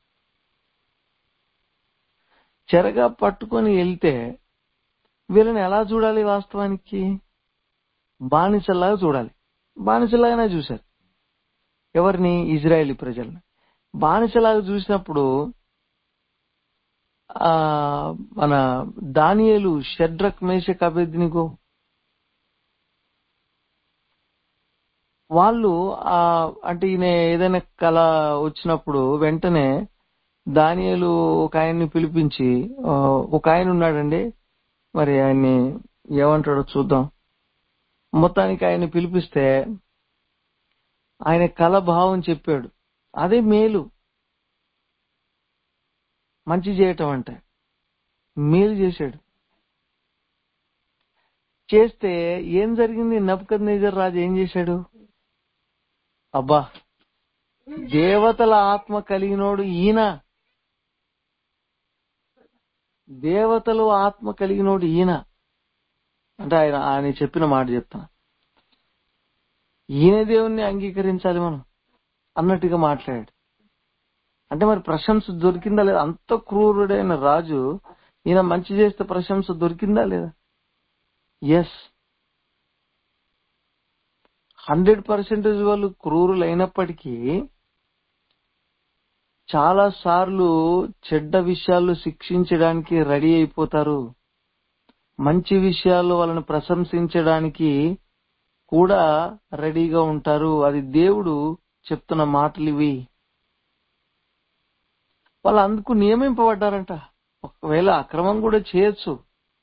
చెరగా పట్టుకొని వెళ్తే వీళ్ళని ఎలా చూడాలి వాస్తవానికి బానిసలాగా చూడాలి బానిసలాగానే చూశారు ఎవరిని ఇజ్రాయేలీ ప్రజల్ని బానిసలాగా చూసినప్పుడు ఆ మన దానియేలు షడ్రక్ మేషక్ అభ్యర్థినిగో వాళ్ళు ఆ అంటే ఈయన ఏదైనా కళ వచ్చినప్పుడు వెంటనే దానియేలు ఒక ఆయన్ని పిలిపించి ఆ, ఒక ఆయన ఉన్నాడండి మరి ఆయన్ని ఏమంటాడో చూద్దాం మొత్తానికి ఆయన్ని పిలిపిస్తే ఆయన కళ భావం చెప్పాడు అదే మేలు మంచి చేయటం అంటే మేలు చేశాడు చేస్తే ఏం జరిగింది నబకద్ నేజర్ రాజు ఏం చేశాడు అబ్బా దేవతల ఆత్మ కలిగినోడు ఈయన దేవతలు ఆత్మ కలిగినోడు ఈయన అంటే ఆయన ఆయన చెప్పిన మాట చెప్తాను ఈయన దేవుణ్ణి అంగీకరించాలి మనం అన్నట్టుగా మాట్లాడాడు అంటే మరి ప్రశంస దొరికిందా లేదా అంత క్రూరుడైన రాజు ఈయన మంచి చేస్తే ప్రశంస దొరికిందా లేదా ఎస్ హండ్రెడ్ పర్సెంటేజ్ వాళ్ళు క్రూరులు అయినప్పటికీ చాలా సార్లు చెడ్డ విషయాలు శిక్షించడానికి రెడీ అయిపోతారు మంచి విషయాలు వాళ్ళని ప్రశంసించడానికి కూడా రెడీగా ఉంటారు అది దేవుడు చెప్తున్న మాటలు ఇవి వాళ్ళు అందుకు నియమింపబడ్డారంట ఒకవేళ అక్రమం కూడా చేయొచ్చు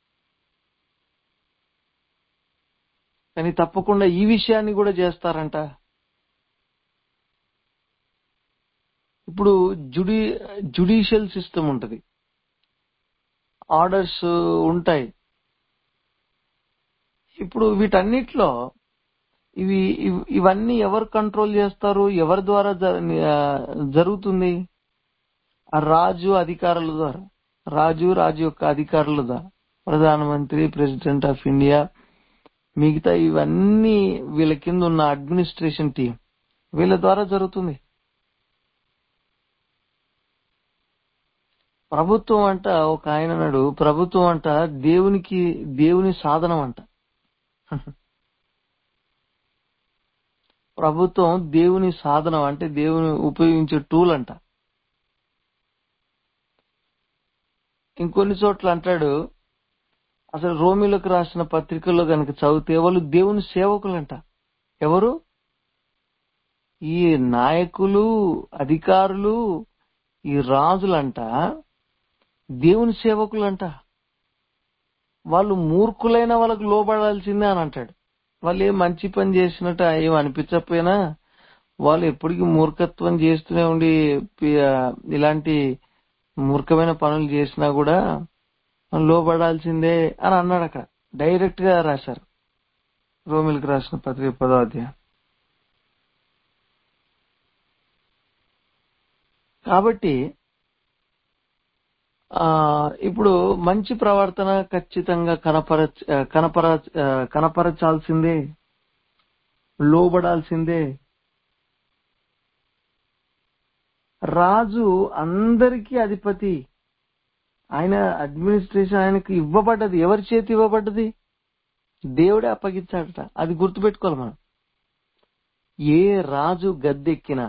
కానీ తప్పకుండా ఈ విషయాన్ని కూడా చేస్తారంట ఇప్పుడు జుడి జుడిషియల్ సిస్టమ్ ఉంటది ఆర్డర్స్ ఉంటాయి ఇప్పుడు వీటన్నిటిలో ఇవి ఇవ్- ఇవన్నీ ఎవరు కంట్రోల్ చేస్తారు ఎవరి ద్వారా జ- ఆ, జరుగుతుంది ఆ రాజు అధికారుల ద్వారా రాజు రాజు యొక్క అధికారుల ద్వారా ప్రధానమంత్రి ప్రెసిడెంట్ ఆఫ్ ఇండియా మిగతా ఇవన్నీ వీళ్ళ కింద ఉన్న అడ్మినిస్ట్రేషన్ టీం వీళ్ళ ద్వారా జరుగుతుంది ప్రభుత్వం అంట ఒక ఆయన అన్నాడు ప్రభుత్వం అంట దేవునికి దేవుని సాధనం అంట ప్రభుత్వం దేవుని సాధనం అంటే దేవుని ఉపయోగించే టూల్ అంట ఇంకొన్ని చోట్ల అంటాడు అసలు రోమిలకు రాసిన పత్రికల్లో కనుక చదివితే వాళ్ళు దేవుని సేవకులంట ఎవరు ఈ నాయకులు అధికారులు ఈ రాజులంట దేవుని సేవకులంట వాళ్ళు మూర్ఖులైన వాళ్ళకు లోబడాల్సిందే అని అంటాడు వాళ్ళు ఏం మంచి పని చేసినట్టు ఏం అనిపించకపోయినా వాళ్ళు ఎప్పటికీ మూర్ఖత్వం చేస్తూనే ఉండి పి- ఇలాంటి మూర్ఖమైన పనులు చేసినా కూడా లోబడాల్సిందే అని అన్నాడు అక్కడ డైరెక్ట్ గా రాశారు రోమిల్కి రాసిన పత్రిక పదో అధ్యాయం కాబట్టి ఆ ఇప్పుడు మంచి ప్రవర్తన ఖచ్చితంగా కనపర కనపర కనపరచాల్సిందే లోబడాల్సిందే రాజు అందరికీ అధిపతి ఆయన అడ్మినిస్ట్రేషన్ ఆయనకు ఇవ్వబడ్డది ఎవరి చేతి ఇవ్వబడ్డది దేవుడే అప్పగించాడట అది గుర్తుపెట్టుకోవాలి మనం ఏ రాజు గద్దెక్కినా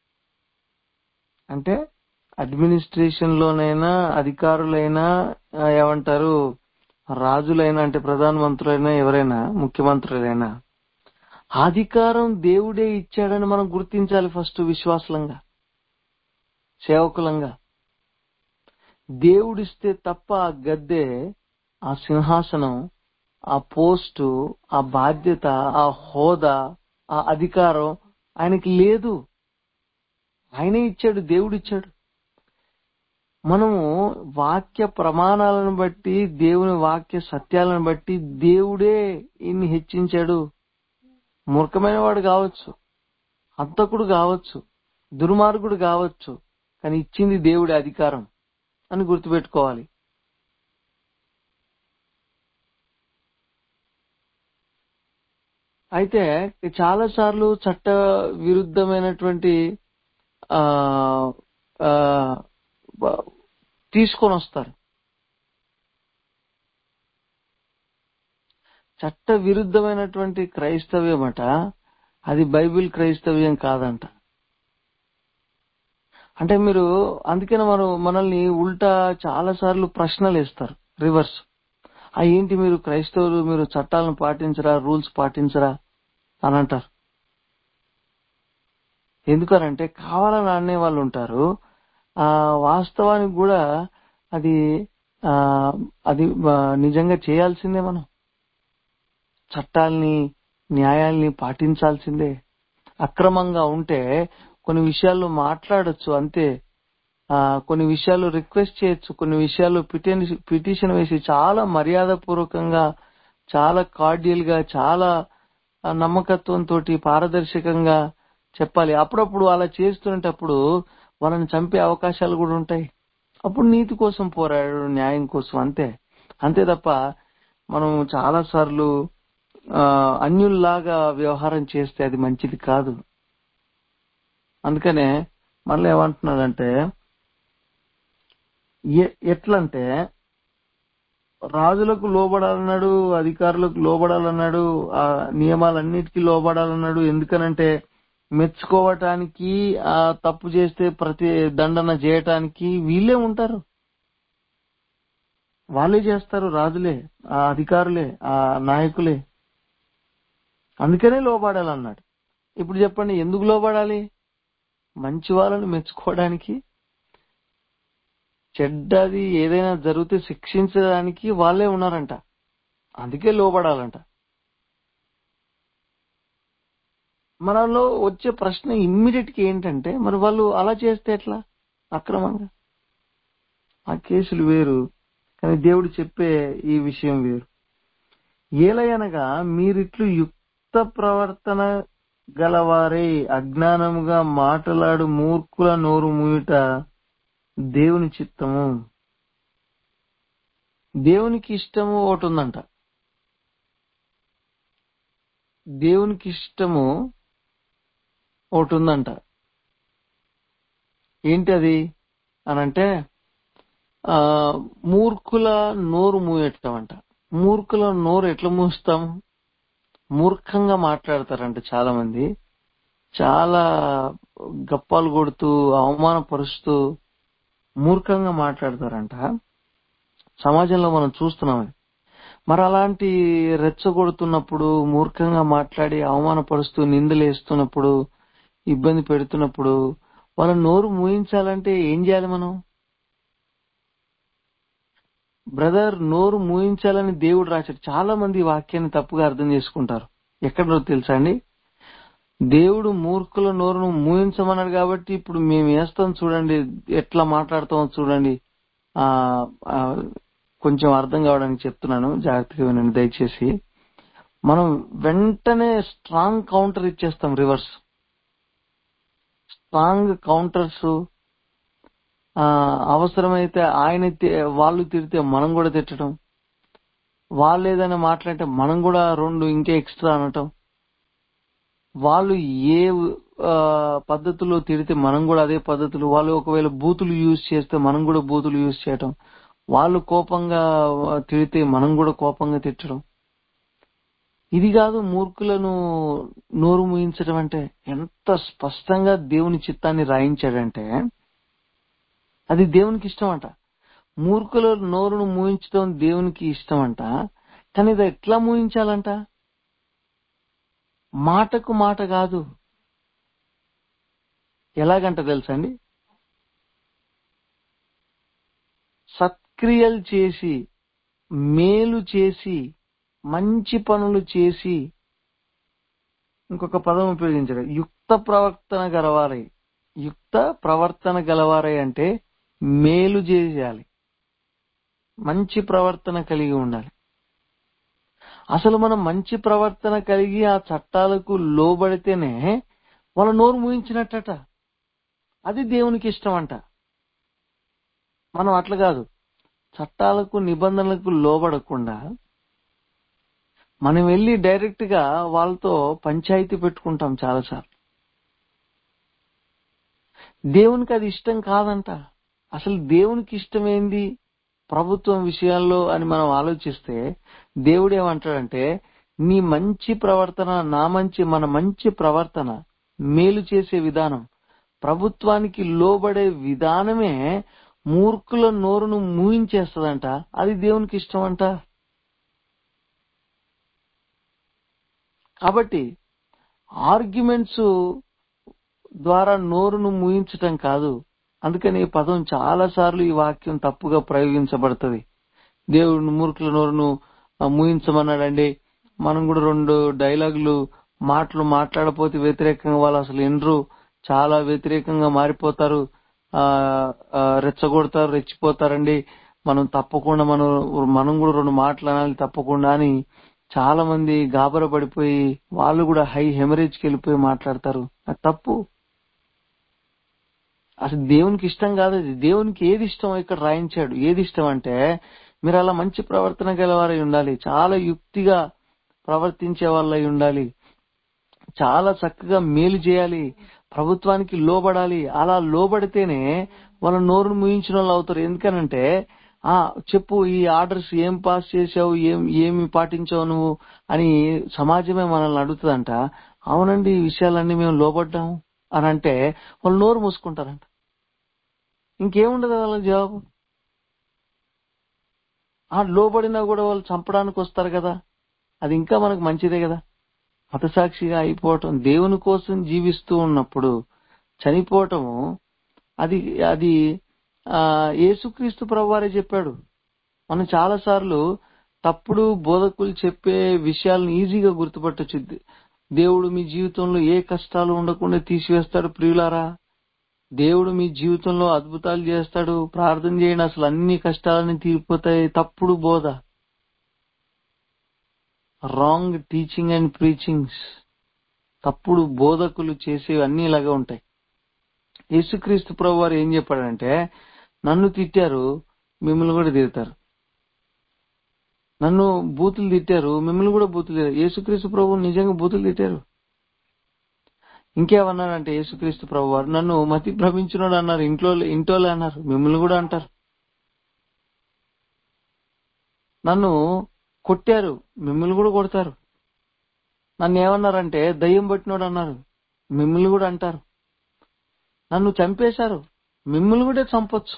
అంటే అడ్మినిస్ట్రేషన్ లోనైనా అధికారులైనా ఆ, ఏమంటారు రాజులైనా అంటే ప్రధానమంత్రులైనా ఎవరైనా ముఖ్యమంత్రులైనా అధికారం దేవుడే ఇచ్చాడని మనం గుర్తించాలి ఫస్ట్ విశ్వాసంగా సేవకులంగా దేవుడిస్తే తప్ప ఆ గద్దె ఆ సింహాసనం ఆ పోస్టు ఆ బాధ్యత ఆ హోదా ఆ అధికారం ఆయనకి లేదు ఆయనే ఇచ్చాడు దేవుడు ఇచ్చాడు మనము వాక్య ప్రమాణాలను బట్టి దేవుని వాక్య సత్యాలను బట్టి దేవుడే ఇన్ని హెచ్చించాడు మూర్ఖమైన వాడు కావచ్చు హంతకుడు కావచ్చు దుర్మార్గుడు కావచ్చు కానీ ఇచ్చింది దేవుడి అధికారం అని గుర్తుపెట్టుకోవాలి అయితే చాలా సార్లు చట్ట విరుద్ధమైనటువంటి ఆ ఆ, బ- తీసుకొని వస్తారు చట్ట విరుద్ధమైనటువంటి క్రైస్తవ్యం అట అది బైబిల్ క్రైస్తవ్యం కాదంట అంటే మీరు అందుకనే మనం మనల్ని ఉల్టా చాలా సార్లు ప్రశ్నలు వేస్తారు రివర్స్ ఆ ఏంటి మీరు క్రైస్తవులు మీరు చట్టాలను పాటించరా రూల్స్ పాటించరా అని అంటారు ఎందుకనంటే కావాలని అనే వాళ్ళు ఉంటారు ఆ వాస్తవానికి కూడా అది ఆ అది ఆ, నిజంగా చేయాల్సిందే మనం చట్టాల్ని న్యాయాల్ని పాటించాల్సిందే అక్రమంగా ఉంటే కొన్ని విషయాల్లో మాట్లాడొచ్చు అంతే ఆ కొన్ని విషయాలు రిక్వెస్ట్ చేయొచ్చు కొన్ని విషయాలు పిటిషన్ పిటిషన్ వేసి చాలా మర్యాద పూర్వకంగా చాలా కార్డియల్ గా చాలా నమ్మకత్వంతో పారదర్శకంగా చెప్పాలి అప్పుడప్పుడు అలా చేస్తున్నప్పుడు వాళ్ళని చంపే అవకాశాలు కూడా ఉంటాయి అప్పుడు నీతి కోసం పోరాడు న్యాయం కోసం అంతే అంతే తప్ప మనం చాలా సార్లు ఆ, అన్యుల్లాగా వ్యవహారం చేస్తే అది మంచిది కాదు అందుకనే మళ్ళీ ఏమంటున్నాడంటే ఎ- ఎట్లంటే రాజులకు లోబడాలన్నాడు అధికారులకు లోబడాలన్నాడు ఆ నియమాలన్నిటికీ లోబడాలన్నాడు ఎందుకనంటే మెచ్చుకోవటానికి ఆ తప్పు చేస్తే ప్రతి దండన చేయటానికి వీళ్ళే ఉంటారు వాళ్ళే చేస్తారు రాజులే ఆ అధికారులే ఆ నాయకులే అందుకనే లోబడాలన్నాడు ఇప్పుడు చెప్పండి ఎందుకు లోబడాలి మంచి వాళ్ళని మెచ్చుకోవడానికి చెడ్డది ఏదైనా జరిగితే శిక్షించడానికి వాళ్ళే ఉన్నారంట అందుకే లోబడాలంట మనలో వచ్చే ప్రశ్న ఇమ్మీడియట్ గా ఏంటంటే మరి వాళ్ళు అలా చేస్తే ఎట్లా అక్రమంగా ఆ కేసులు వేరు కానీ దేవుడు చెప్పే ఈ విషయం వేరు ఏలయనగా మీరిట్లు యుక్త ప్రవర్తన గలవారే అజ్ఞానముగా మాటలాడు మూర్ఖుల నోరు మూయుట దేవుని చిత్తము దేవునికి ఇష్టము ఒకటి ఉందంట దేవునికి ఇష్టము ఒకటి ఉందంట ఏంటి అది అనంటే ఆ మూర్ఖుల నోరు మూయటం అంట మూర్ఖుల నోరు ఎట్లా మూస్తాం మూర్ఖంగా మాట్లాడతారంట చాలా మంది చాలా గప్పాలు కొడుతూ అవమానపరుస్తూ మూర్ఖంగా మాట్లాడతారంట సమాజంలో మనం చూస్తున్నాం అది. మరి అలాంటి రెచ్చగొడుతున్నప్పుడు మూర్ఖంగా మాట్లాడి అవమానపరుస్తూ నిందలేస్తున్నప్పుడు ఇబ్బంది పెడుతున్నప్పుడు వాళ్ళ నోరు మూయించాలంటే ఏం చేయాలి మనం బ్రదర్ నోరు మూయించాలని దేవుడు రాశాడు చాలా మంది ఈ వాక్యాన్ని తప్పుగా అర్థం చేసుకుంటారు ఎక్కడో తెలుసా అండి దేవుడు మూర్ఖుల నోరును మూయించమన్నాడు కాబట్టి ఇప్పుడు మేము వేస్తాం చూడండి ఎట్లా మాట్లాడతామో చూడండి ఆ ఆ, కొంచెం అర్థం కావడానికి చెప్తున్నాను జాగ్రత్తగా వినండి దయచేసి మనం వెంటనే స్ట్రాంగ్ కౌంటర్ ఇచ్చేస్తాం రివర్స్ స్ట్రాంగ్ కౌంటర్స్ ఆ అవసరమైతే ఆయన తి- వాళ్ళు తిడితే మనం కూడా తిట్టడం వాళ్ళు ఏదైనా మాట్లాడితే మనం కూడా రెండు ఇంకా ఎక్స్ట్రా అనటం వాళ్ళు ఏ ఆ, పద్ధతిలో తిడితే మనం కూడా అదే పద్ధతులు వాళ్ళు ఒకవేళ బూతులు యూజ్ చేస్తే మనం కూడా బూతులు యూజ్ చేయటం వాళ్ళు కోపంగా ఆ, తిడితే మనం కూడా కోపంగా తిట్టడం ఇది కాదు మూర్ఖులను నోరు మూయించడం అంటే ఎంత స్పష్టంగా దేవుని చిత్తాన్ని రాయించాడంటే అది దేవునికి ఇష్టం అంట మూర్ఖుల నోరును మూయించడం దేవునికి ఇష్టం అంట కానీ ఇది ఎట్లా మూయించాలంట మాటకు మాట కాదు ఎలాగంట తెలుసండి సత్క్రియలు చేసి మేలు చేసి మంచి పనులు చేసి ఇంకొక పదం ఉపయోగించాడు యుక్త ప్రవర్తన గలవారై యుక్త ప్రవర్తన గలవారై అంటే మేలు చేయాలి మంచి ప్రవర్తన కలిగి ఉండాలి అసలు మనం మంచి ప్రవర్తన కలిగి ఆ చట్టాలకు లోబడితేనే వాళ్ళ నోరు మూయించినట్టట అది దేవునికి ఇష్టం అంట మనం అట్లా కాదు చట్టాలకు నిబంధనలకు లోబడకుండా మనం వెళ్ళి డైరెక్ట్ గా వాళ్ళతో పంచాయతీ పెట్టుకుంటాం చాలాసార్లు దేవునికి అది ఇష్టం కాదంట అసలు దేవునికి ఇష్టమేంది ప్రభుత్వం విషయాల్లో అని మనం ఆలోచిస్తే దేవుడు ఏమంటాడంటే నీ మంచి ప్రవర్తన నా మంచి మన మంచి ప్రవర్తన మేలు చేసే విధానం ప్రభుత్వానికి లోబడే విధానమే మూర్ఖుల నోరును మూయించేస్తదంట అది దేవునికి ఇష్టం అంట కాబట్టి ఆర్గ్యుమెంట్స్ ద్వారా నోరును మూయించటం కాదు అందుకని ఈ పదం చాలా సార్లు ఈ వాక్యం తప్పుగా ప్రయోగించబడుతుంది దేవుడు మూర్ఖుల నోరును ఆ, మూయించమన్నాడండి మనం కూడా రెండు డైలాగులు మాటలు మాట్లాడపోతే వ్యతిరేకంగా వాళ్ళు అసలు ఎనరు చాలా వ్యతిరేకంగా మారిపోతారు ఆ ఆ, రెచ్చగొడతారు రెచ్చిపోతారండి మనం తప్పకుండా మనం మనం కూడా రెండు మాటలు అనాలి తప్పకుండా అని చాలా మంది గాబర పడిపోయి వాళ్ళు కూడా హై హెమరేజ్కి వెళ్ళిపోయి మాట్లాడతారు అది తప్పు అసలు దేవునికి ఇష్టం కాదు అది దేవునికి ఏది ఇష్టం ఇక్కడ రాయించాడు ఏది ఇష్టం అంటే మీరు అలా మంచి ప్రవర్తన గలవారై ఉండాలి చాలా యుక్తిగా ప్రవర్తించే వాళ్ళై ఉండాలి చాలా చక్కగా మేలు చేయాలి ప్రభుత్వానికి లోబడాలి అలా లోబడితేనే వాళ్ళ నోరును ముయించిన వాళ్ళు అవుతారు ఎందుకనంటే ఆ చెప్పు ఈ ఆర్డర్స్ ఏం పాస్ చేసావు ఏం ఏమి పాటించావు నువ్వు అని సమాజమే మనల్ని అడుగుతుందంట అవునండి ఈ విషయాలన్నీ మేము లోబడ్డాము అని అంటే వాళ్ళు నోరు మూసుకుంటారంట ఇంకేముండదు వాళ్ళ జవాబు ఆ లోబడినా కూడా వాళ్ళు చంపడానికి వస్తారు కదా అది ఇంకా మనకు మంచిదే కదా హతసాక్షిగా అయిపోవటం దేవుని కోసం జీవిస్తూ ఉన్నప్పుడు చనిపోవటము అది అది ఆ యేసుక్రీస్తు ప్రభువారే చెప్పాడు మనం చాలా సార్లు తప్పుడు బోధకులు చెప్పే విషయాలను ఈజీగా గుర్తుపట్టచ్చు దేవుడు మీ జీవితంలో ఏ కష్టాలు ఉండకుండా తీసివేస్తాడు ప్రియులారా దేవుడు మీ జీవితంలో అద్భుతాలు చేస్తాడు ప్రార్థన చేయండి అసలు అన్ని కష్టాలని తీరిపోతాయి తప్పుడు బోధ రాంగ్ టీచింగ్ అండ్ ప్రీచింగ్స్ తప్పుడు బోధకులు చేసేవి అన్ని ఇలాగే ఉంటాయి యేసుక్రీస్తు ప్రభు వారు ఏం చెప్పాడంటే నన్ను తిట్టారు మిమ్మల్ని కూడా తిడతారు నన్ను బూతులు తిట్టారు మిమ్మల్ని కూడా బూతులు తిట్టారు యేసుక్రీస్తు ప్రభు నిజంగా బూతులు తిట్టారు ఇంకేమన్నారంటే యేసుక్రీస్తు ప్రభు వారు నన్ను మతి భ్రమించినోడు అన్నారు ఇంట్లో ఇంటోలే అన్నారు మిమ్మల్ని కూడా అంటారు నన్ను కొట్టారు మిమ్మల్ని కూడా కొడతారు నన్ను ఏమన్నారంటే దయ్యం పట్టినోడు అన్నారు మిమ్మల్ని కూడా అంటారు నన్ను చంపేశారు మిమ్మల్ని కూడా చంపొచ్చు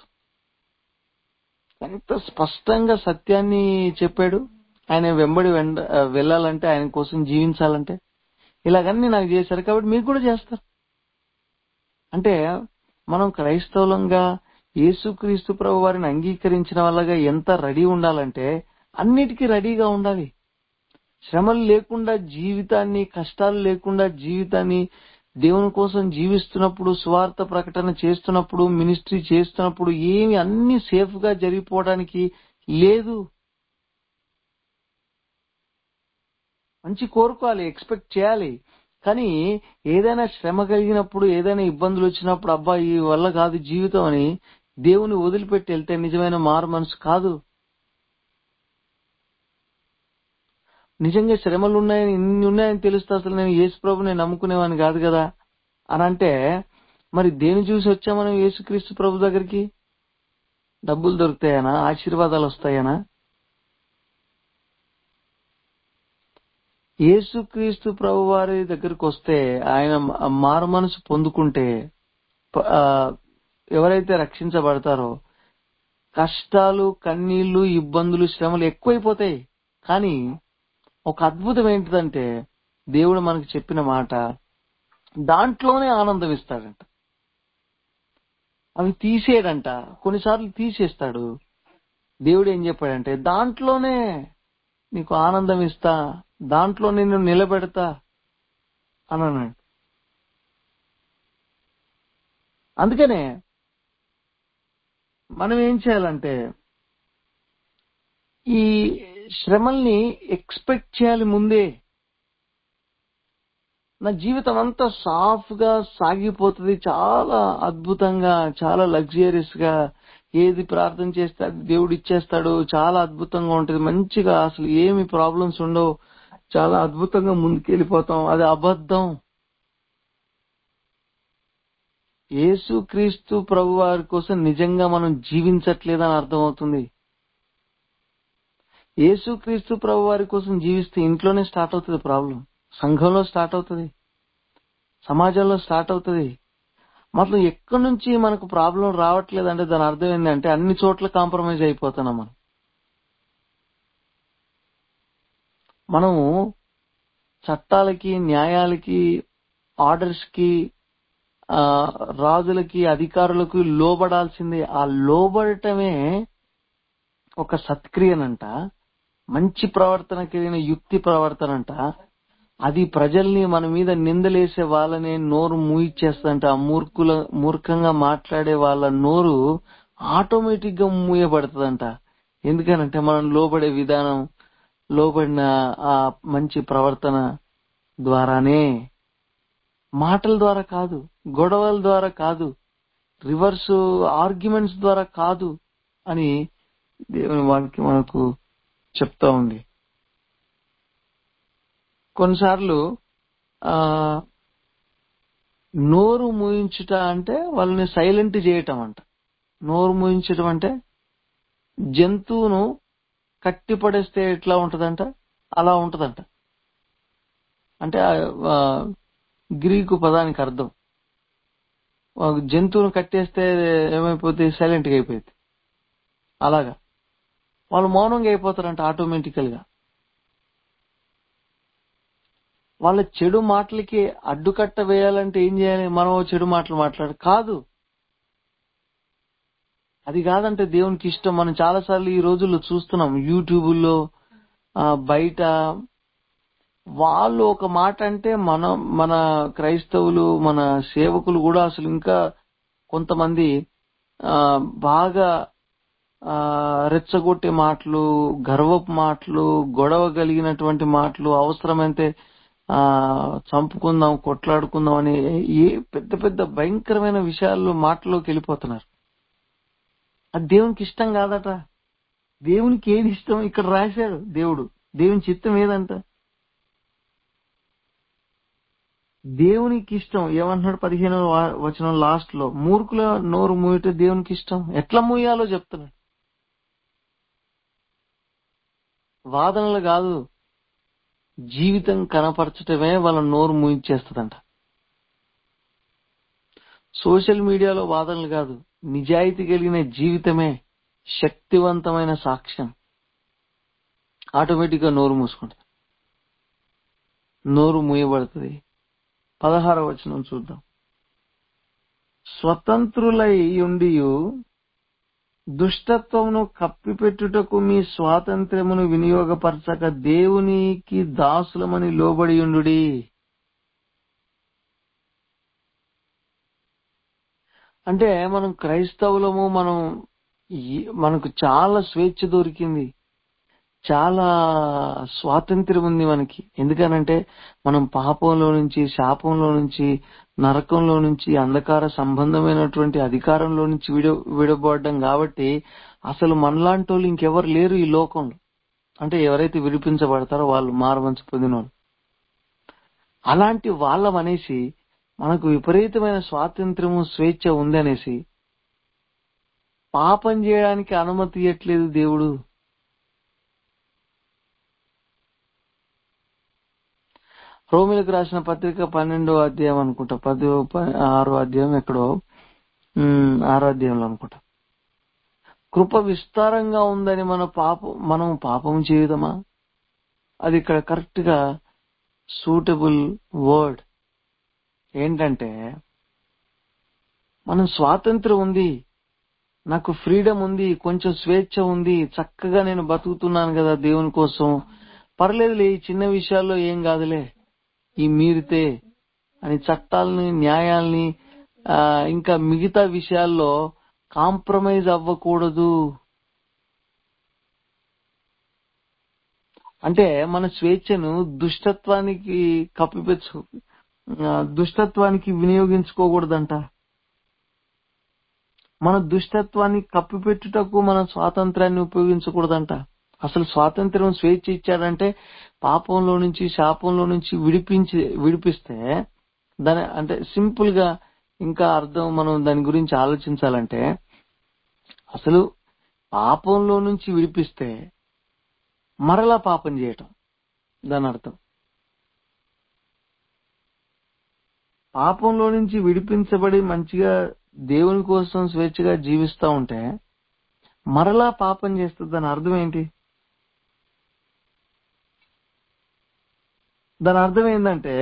ఎంత స్పష్టంగా సత్యాన్ని చెప్పాడు ఆయన వెంబడి వెండ వెళ్ళాలంటే ఆయన కోసం జీవించాలంటే ఇలాగన్నీ నాకు చేశారు కాబట్టి మీకు కూడా చేస్తారు అంటే మనం క్రైస్తవులంగా యేసుక్రీస్తు ప్రభు వారిని అంగీకరించిన వాళ్ళగా ఎంత రెడీ ఉండాలంటే అన్నిటికీ రెడీగా ఉండాలి శ్రమలు లేకుండా జీవితాన్ని కష్టాలు లేకుండా జీవితాన్ని దేవుని కోసం జీవిస్తున్నప్పుడు స్వార్థ ప్రకటన చేస్తున్నప్పుడు మినిస్ట్రీ చేస్తున్నప్పుడు ఏమి అన్ని సేఫ్ గా జరిగిపోవడానికి లేదు మంచి కోరుకోవాలి ఎక్స్పెక్ట్ చేయాలి కానీ ఏదైనా శ్రమ కలిగినప్పుడు ఏదైనా ఇబ్బందులు వచ్చినప్పుడు అబ్బా ఈ వల్ల కాదు జీవితం అని దేవుని వదిలిపెట్టి వెళ్తే నిజమైన మారు మనసు కాదు నిజంగా శ్రమలు ఉన్నాయని ఇన్ని ఉన్నాయని తెలిస్తే అసలు నేను యేసు ప్రభు నేను నమ్ముకునేవాని కాదు కదా అని అంటే మరి దేని చూసి వచ్చా మనం యేసుక్రీస్తు ప్రభు దగ్గరికి డబ్బులు దొరుకుతాయనా ఆశీర్వాదాలు వస్తాయనా యేసుక్రీస్తు ప్రభు వారి దగ్గరికి వస్తే ఆయన మారు మనసు పొందుకుంటే ప- ఆ, ఎవరైతే రక్షించబడతారో కష్టాలు కన్నీళ్లు ఇబ్బందులు శ్రమలు ఎక్కువైపోతాయి కానీ ఒక అద్భుతం ఏంటిదంటే దేవుడు మనకు చెప్పిన మాట దాంట్లోనే ఆనందం ఇస్తాడంట అవి తీసేయడంట కొన్నిసార్లు తీసేస్తాడు దేవుడు ఏం చెప్పాడంటే దాంట్లోనే నీకు ఆనందం ఇస్తా దాంట్లో నిన్ను నిలబెడతా అని అన్నాడు అందుకనే మనం ఏం చేయాలంటే ఈ శ్రమల్ని ఎక్స్పెక్ట్ చేయాలి ముందే నా జీవితం అంతా సాఫ్ గా సాగిపోతుంది చాలా అద్భుతంగా చాలా లగ్జరియస్ గా ఏది ప్రార్థన చేస్తే అది దేవుడు ఇచ్చేస్తాడు చాలా అద్భుతంగా ఉంటుంది మంచిగా అసలు ఏమి ప్రాబ్లమ్స్ ఉండవు చాలా అద్భుతంగా ముందుకెళ్ళిపోతాం అది అబద్ధం యేసు క్రీస్తు ప్రభు వారి కోసం నిజంగా మనం జీవించట్లేదని అర్థమవుతుంది యేసు క్రీస్తు ప్రభు వారి కోసం జీవిస్తే ఇంట్లోనే స్టార్ట్ అవుతుంది ప్రాబ్లం సంఘంలో స్టార్ట్ అవుతుంది సమాజంలో స్టార్ట్ అవుతుంది మొత్తం ఎక్కడి నుంచి మనకు ప్రాబ్లం రావట్లేదు అంటే దాని అర్థం ఏంటంటే అన్ని చోట్ల కాంప్రమైజ్ అయిపోతున్నాం మనం మనము చట్టాలకి న్యాయాలకి ఆర్డర్స్ కి ఆ, రాజులకి అధికారులకు లోబడాల్సిందే ఆ లోబడటమే ఒక సత్క్రియనంట మంచి ప్రవర్తన కలిగిన యుక్తి ప్రవర్తనంట అది ప్రజల్ని మన మీద నిందలేసే వాళ్ళని నోరు మూయిచ్చేస్తుందంట ఆ మూర్ఖుల మూర్ఖంగా మాట్లాడే వాళ్ళ నోరు ఆటోమేటిక్ గా మూయబడుతుందంట ఎందుకనంటే మనం లోబడే విధానం లోబడిన ఆ మంచి ప్రవర్తన ద్వారానే మాటల ద్వారా కాదు గొడవల ద్వారా కాదు రివర్స్ ఆర్గ్యుమెంట్స్ ద్వారా కాదు అని దేవుని వాక్యం మనకు చెప్తా ఉంది కొన్నిసార్లు ఆ నోరు మూయించుట అంటే వాళ్ళని సైలెంట్ చేయటం అంట నోరు మూయించటం అంటే జంతువును కట్టి పడేస్తే ఎట్లా ఉంటదంట అలా ఉంటదంట అంటే ఆ, గ్రీకు పదానికి అర్థం ఒక జంతువును కట్టేస్తే ఏమైపోతుంది సైలెంట్ గా అయిపోయింది అలాగా వాళ్ళు మౌనంగా అయిపోతారంట ఆటోమేటికల్ గా వాళ్ళ చెడు మాటలకి అడ్డుకట్ట వేయాలంటే ఏం చేయాలి మనం ఓ చెడు మాటలు మాట్లాడు కాదు అది కాదంటే దేవునికి ఇష్టం మనం చాలాసార్లు ఈ రోజుల్లో చూస్తున్నాం యూట్యూబుల్లో ఆ, బయట వాళ్ళు ఒక మాట అంటే మన మన క్రైస్తవులు మన సేవకులు కూడా అసలు ఇంకా కొంతమంది ఆ, బాగా ఆ, రెచ్చగొట్టే మాటలు గర్వపు మాటలు గొడవ కలిగినటువంటి మాటలు అవసరమైతే ఆ చంపుకుందాం కొట్లాడుకుందాం అని ఏ పెద్ద పెద్ద భయంకరమైన విషయాల్లో మాటలోకి వెళ్ళిపోతున్నారు అది దేవునికి ఇష్టం కాదట దేవునికి ఏది ఇష్టం ఇక్కడ రాశాడు దేవుడు దేవుని చిత్తం ఏదంట దేవునికి ఇష్టం ఏమంటున్నాడు పదిహేను వచనం లాస్ట్ లో మూర్ఖుల నోరు మూయట దేవునికి ఇష్టం ఎట్లా మూయాలో చెప్తున్నాడు వాదనలు కాదు జీవితం కనపరచటమే వాళ్ళ నోరు మూయించేస్తుందంట సోషల్ మీడియాలో వాదనలు కాదు నిజాయితీ కలిగిన జీవితమే శక్తివంతమైన సాక్ష్యం ఆటోమేటిక్ గా నోరు మూసుకుంటుంది నోరు మూయబడుతుంది పదహార వచనం చూద్దాం స్వతంత్రులై ఉండి దుష్టత్వమును కప్పిపెట్టుటకు మీ స్వాతంత్ర్యమును వినియోగపరచక దేవునికి దాసులమని లోబడియుండుడి అంటే మనం క్రైస్తవులము మనం ఈ- మనకు చాలా స్వేచ్ఛ దొరికింది చాలా స్వాతంత్ర్యం ఉంది మనకి ఎందుకనంటే మనం పాపంలో నుంచి శాపంలో నుంచి నరకంలో నుంచి అంధకార సంబంధమైనటువంటి అధికారంలో నుంచి విడ విడబడ్డం కాబట్టి అసలు మనలాంటి వాళ్ళు ఇంకెవరు లేరు ఈ లోకంలో అంటే ఎవరైతే విడిపించబడతారో వాళ్ళు మారమంచు పొందిన వాళ్ళు అలాంటి వాళ్ళం అనేసి మనకు విపరీతమైన స్వాతంత్ర్యము స్వేచ్ఛ ఉందనేసి పాపం చేయడానికి అనుమతి ఇవ్వట్లేదు దేవుడు రోమిలకు రాసిన పత్రిక పన్నెండో అధ్యాయం అనుకుంటా పది ప- ఆరో అధ్యాయం ఎక్కడో ఉమ్, ఆరో అధ్యాయంలో అనుకుంటా కృప విస్తారంగా ఉందని మన పాపం మనం పాపం చేయదమా అది ఇక్కడ కరెక్ట్ గా సూటబుల్ వర్డ్ ఏంటంటే మనం స్వాతంత్రం ఉంది నాకు ఫ్రీడమ్ ఉంది కొంచెం స్వేచ్ఛ ఉంది చక్కగా నేను బతుకుతున్నాను కదా దేవుని కోసం పర్లేదులే ఈ చిన్న విషయాల్లో ఏం కాదులే ఈ మీరితే అని చట్టాలని న్యాయాల్ని ఆ, ఇంకా మిగతా విషయాల్లో కాంప్రమైజ్ అవ్వకూడదు అంటే మన స్వేచ్ఛను దుష్టత్వానికి కప్పిపెచ్చు ఆ, దుష్టత్వానికి వినియోగించుకోకూడదంట మన దుష్టత్వాన్ని కప్పిపెట్టుటకు మన స్వాతంత్రాన్ని ఉపయోగించకూడదంట అసలు స్వాతంత్ర్యం స్వేచ్ఛ ఇచ్చాడంటే పాపంలో నుంచి శాపంలో నుంచి విడిపించి విడిపిస్తే దాని అంటే సింపుల్ గా ఇంకా అర్థం మనం దాని గురించి ఆలోచించాలంటే అసలు పాపంలో నుంచి విడిపిస్తే మరలా పాపం చేయటం దాని అర్థం పాపంలో నుంచి విడిపించబడి మంచిగా దేవుని కోసం స్వేచ్ఛగా జీవిస్తా ఉంటే మరలా పాపం చేస్తుంది దాని అర్థం ఏంటి దాని అర్థం ఏంటంటే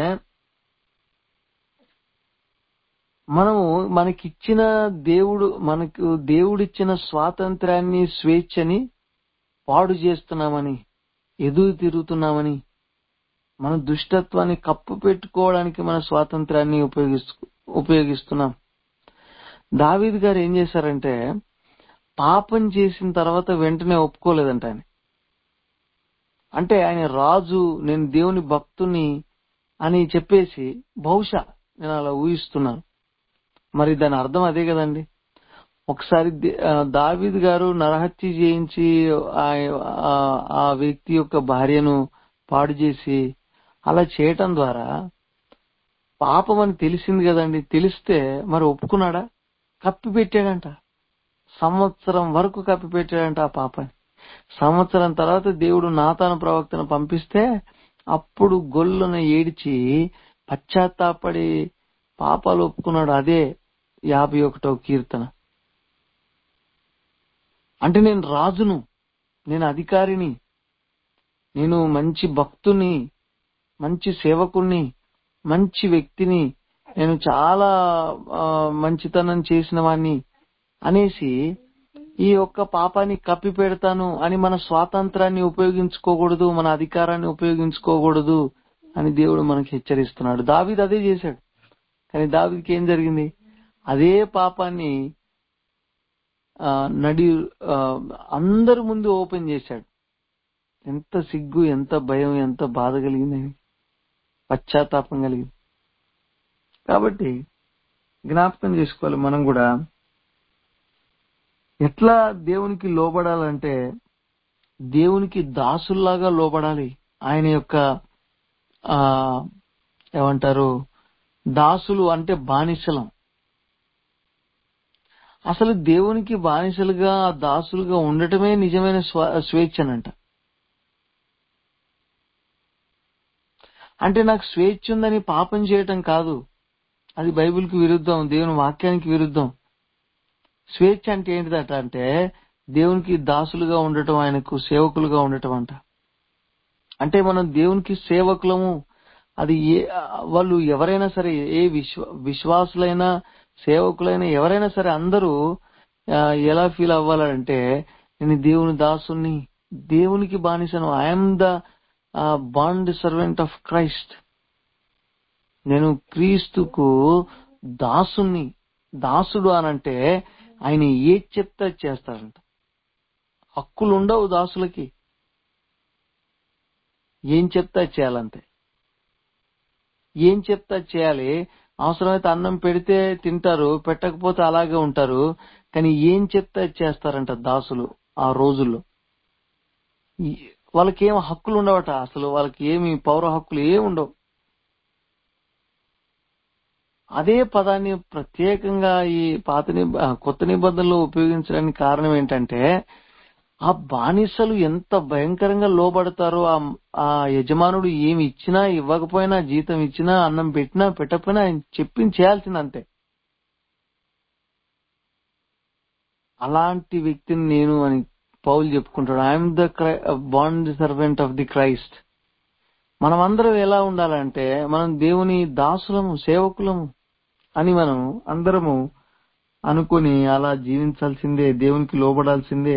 మనము మనకిచ్చిన దేవుడు మనకు దేవుడిచ్చిన స్వాతంత్రాన్ని స్వేచ్ఛని పాడు చేస్తున్నామని ఎదురు తిరుగుతున్నామని మన దుష్టత్వాన్ని కప్పు పెట్టుకోవడానికి మన స్వాతంత్రాన్ని ఉపయోగిస్తు ఉపయోగిస్తున్నాం దావీద్ గారు ఏం చేశారంటే పాపం చేసిన తర్వాత వెంటనే ఒప్పుకోలేదంట ఆయన అంటే ఆయన రాజు నేను దేవుని భక్తుని అని చెప్పేసి బహుశా నేను అలా ఊహిస్తున్నాను మరి దాని అర్థం అదే కదండి ఒకసారి దే- ఆ, దావీద్ గారు నరహత్య చేయించి ఆ- ఆ- ఆ వ్యక్తి యొక్క భార్యను పాడు చేసి అలా చేయటం ద్వారా పాపం అని తెలిసింది కదండి తెలిస్తే మరి ఒప్పుకున్నాడా కప్పి పెట్టాడంట సంవత్సరం వరకు కప్పి పెట్టాడంట ఆ పాపాన్ని సంవత్సరం తర్వాత దేవుడు నాతాను ప్రవక్తను పంపిస్తే అప్పుడు గొల్లున ఏడిచి పశ్చాత్తాపడి పాపాలు ఒప్పుకున్నాడు అదే యాభై ఒకటో కీర్తన అంటే నేను రాజును నేను అధికారిని నేను మంచి భక్తుని మంచి సేవకుణ్ణి మంచి వ్యక్తిని నేను చాలా ఆ, మంచితనం చేసిన వాణ్ణి అనేసి ఈ యొక్క పాపాన్ని కప్పి పెడతాను అని మన స్వాతంత్రాన్ని ఉపయోగించుకోకూడదు మన అధికారాన్ని ఉపయోగించుకోకూడదు అని దేవుడు మనకి హెచ్చరిస్తున్నాడు దావీద్ అదే చేశాడు కానీ దావీద్కి ఏం జరిగింది అదే పాపాన్ని ఆ, నడి ఆ, అందరి ముందు ఓపెన్ చేశాడు ఎంత సిగ్గు ఎంత భయం ఎంత బాధ కలిగింది ఆయనకి. పశ్చాత్తాపం కలిగింది కాబట్టి జ్ఞాపకం చేసుకోవాలి మనం కూడా ఎట్లా దేవునికి లోబడాలంటే దేవునికి దాసుల్లాగా లోబడాలి ఆయన యొక్క ఆ ఏమంటారు దాసులు అంటే బానిసలం అసలు దేవునికి బానిసలుగా దాసులుగా ఉండటమే నిజమైన స్వ- స్వేచ్ఛనంట అంటే నాకు స్వేచ్ఛ ఉందని పాపం చేయటం కాదు అది బైబిల్కి విరుద్ధం దేవుని వాక్యానికి విరుద్ధం స్వేచ్ఛ అంటే ఏంటిదట అంటే దేవునికి దాసులుగా ఉండటం ఆయనకు సేవకులుగా ఉండటం అంట అంటే మనం దేవునికి సేవకులము అది ఏ వాళ్ళు ఎవరైనా సరే ఏ విశ్వ విశ్వాసులైనా సేవకులైనా ఎవరైనా సరే అందరూ ఆ, ఎలా ఫీల్ అవ్వాలంటే నేను దేవుని దాసుని దేవునికి బానిసను I'm the bond servant of Christ నేను క్రీస్తుకు దాసుని దాసుడు అనంటే ఆయన ఏది చెప్తే అది చేస్తాడంట హక్కులు ఉండవు దాసులకి ఏం చెప్తే అది చేయాలంతే ఏం చెప్తే అది చేయాలి అవసరమైతే అన్నం పెడితే తింటారు పెట్టకపోతే అలాగే ఉంటారు కానీ ఏం చెప్తే అది చేస్తారంట దాసులు ఆ రోజుల్లో ఈ- వాళ్ళకి ఏం హక్కులు ఉండవట అసలు వాళ్ళకి ఏమి పౌర హక్కులు ఏమి ఉండవు అదే పదాన్ని ప్రత్యేకంగా ఈ పాత నిబ ఆ, కొత్త నిబంధనలో ఉపయోగించడానికి కారణం ఏంటంటే ఆ బానిసలు ఎంత భయంకరంగా లోబడతారో ఆ ఆ యజమానుడు ఏమి ఇచ్చినా ఇవ్వకపోయినా జీతం ఇచ్చినా అన్నం పెట్టినా పెట్టకపోయినా ఆయన చెప్పింది చేయాల్సింది అంతే అలాంటి వ్యక్తిని నేను అని పౌలు చెప్పుకుంటాడు I'm the bond servant of the Christ మనం అందరం ఎలా ఉండాలంటే మనం దేవుని దాసులము సేవకులము అని మనం అందరము అనుకుని అలా జీవించాల్సిందే దేవునికి లోబడాల్సిందే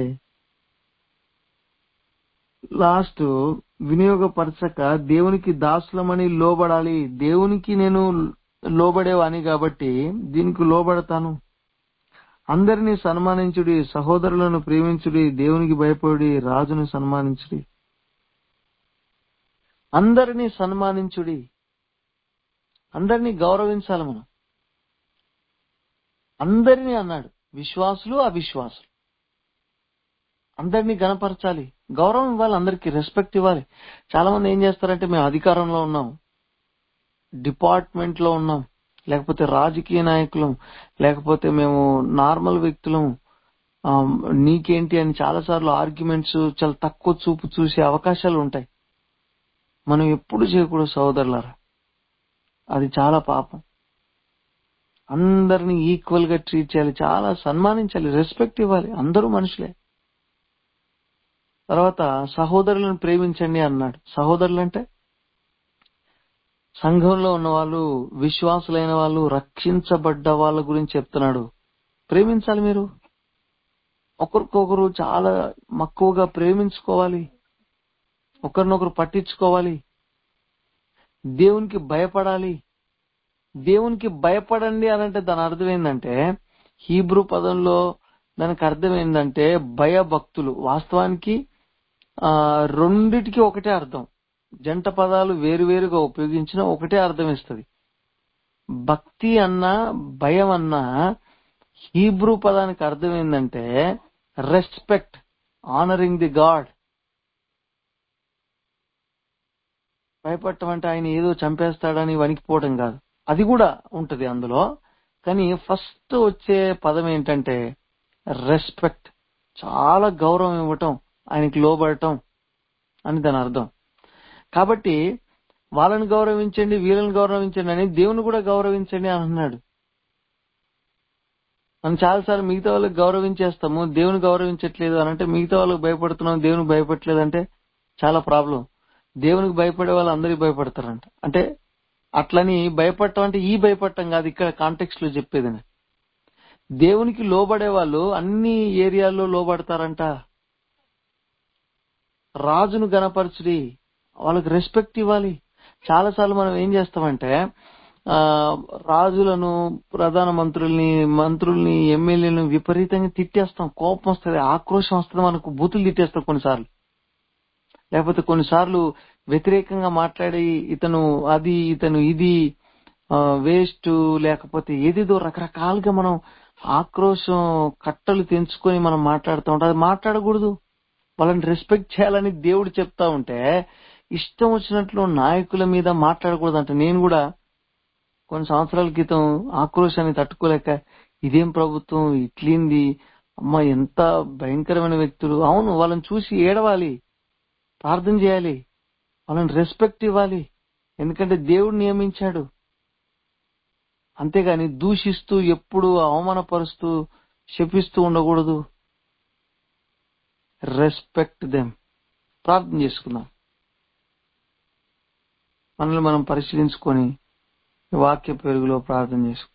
లాస్ట్ వినియోగపరచక దేవునికి దాసులమని లోబడాలి దేవునికి నేను లోబడేవాని కాబట్టి దీనికి లోబడతాను అందరినీ సన్మానించుడి సహోదరులను ప్రేమించుడి దేవునికి భయపడి రాజును సన్మానించుడి అందరినీ సన్మానించుడి అందరినీ గౌరవించాలి మనం అందరినీ అన్నాడు విశ్వాసులు అవిశ్వాసులు అందరినీ గణపరచాలి గౌరవం ఇవ్వాలి అందరికీ రెస్పెక్ట్ ఇవ్వాలి చాలా మంది ఏం చేస్తారంటే మేము అధికారంలో ఉన్నాం డిపార్ట్మెంట్ లో ఉన్నాం లేకపోతే రాజకీయ నాయకులం లేకపోతే మేము నార్మల్ వ్యక్తులం ఆ, నీకేంటి అని చాలా సార్లు ఆర్గ్యుమెంట్స్ చాలా తక్కువ చూపు చూసే అవకాశాలు ఉంటాయి మనం ఎప్పుడు చేయకూడదు సోదరులారా అది చాలా పాపం అందరిని ఈక్వల్ గా ట్రీట్ చేయాలి చాలా సన్మానించాలి రెస్పెక్ట్ ఇవ్వాలి అందరూ మనుషులే తర్వాత సహోదరులను ప్రేమించండి అన్నాడు సహోదరులు అంటే సంఘంలో ఉన్న వాళ్ళు విశ్వాసులైన వాళ్ళు రక్షించబడ్డ వాళ్ళ గురించి చెప్తున్నాడు ప్రేమించాలి మీరు ఒకరికొకరు చాలా మక్కువగా ప్రేమించుకోవాలి ఒకరినొకరు పట్టించుకోవాలి దేవునికి భయపడాలి దేవునికి భయపడండి అని అంటే దాని అర్థం ఏంటంటే హీబ్రూ పదంలో దానికి అర్థం ఏంటంటే భయభక్తులు వాస్తవానికి ఆ రెండిటికి ఒకటే అర్థం జంట పదాలు వేరువేరుగా ఉపయోగించిన ఒకటే అర్థం ఇస్తుంది భక్తి అన్న భయం అన్న హీబ్రూ పదానికి అర్థం ఏంటంటే రెస్పెక్ట్ ఆనరింగ్ ది గాడ్ భయపడటం అంటే ఆయన ఏదో చంపేస్తాడని వణికిపోవడం కాదు అది కూడా ఉంటది అందులో కానీ ఫస్ట్ వచ్చే పదం ఏంటంటే రెస్పెక్ట్ చాలా గౌరవం ఇవ్వటం ఆయనకి లోబడటం అని దాని అర్థం కాబట్టి వాళ్ళని గౌరవించండి వీళ్ళని గౌరవించండి అని దేవుని కూడా గౌరవించండి అని అన్నాడు మనం చాలాసార్లు మిగతా వాళ్ళకి గౌరవించేస్తాము దేవుని గౌరవించట్లేదు అని అంటే మిగతా వాళ్ళకి భయపడుతున్నాం దేవునికి భయపడట్లేదు అంటే చాలా ప్రాబ్లం దేవునికి భయపడే వాళ్ళు అందరికి భయపడతారంట అంటే అట్లని భయపడటం అంటే ఈ భయపడటం కాదు ఇక్కడ కాంటెక్స్ట్ లో చెప్పేది నేను. దేవునికి లోబడే వాళ్ళు అన్ని ఏరియాల్లో లోబడతారంట రాజును గణపరచుడి వాళ్ళకి రెస్పెక్ట్ ఇవ్వాలి చాలాసార్లు మనం ఏం చేస్తామంటే ఆ రాజులను ప్రధాన మంత్రుల్ని మంత్రుల్ని ఎమ్మెల్యేలను విపరీతంగా తిట్టేస్తాం కోపం వస్తుంది ఆక్రోశం వస్తుంది మనకు బూతులు తిట్టేస్తాం కొన్నిసార్లు లేకపోతే కొన్నిసార్లు వ్యతిరేకంగా మాట్లాడి ఇతను అది ఇతను ఇది వేస్ట్ లేకపోతే ఏదేదో రకరకాలుగా మనం ఆక్రోశం కట్టలు తెంచుకొని మనం మాట్లాడుతూ ఉంటాం అది మాట్లాడకూడదు వాళ్ళని రెస్పెక్ట్ చేయాలని దేవుడు చెప్తా ఉంటే ఇష్టం వచ్చినట్లు నాయకుల మీద మాట్లాడకూడదు అంటే నేను కూడా కొన్ని సంవత్సరాల క్రితం ఆక్రోశాన్ని తట్టుకోలేక ఇదేం ప్రభుత్వం ఇట్లింది అమ్మ ఎంత భయంకరమైన వ్యక్తులు అవును వాళ్ళని చూసి ఏడవాలి ప్రార్థన చేయాలి వాళ్ళని రెస్పెక్ట్ ఇవ్వాలి ఎందుకంటే దేవుడు నియమించాడు అంతేగాని దూషిస్తూ ఎప్పుడు అవమానపరుస్తూ శపిస్తూ ఉండకూడదు రెస్పెక్ట్ దెమ్ ప్రార్థన చేసుకుందాం మనల్ని మనం పరిశీలించుకొని ఈ వాక్య పెరుగులో ప్రార్థన చేసుకుందాం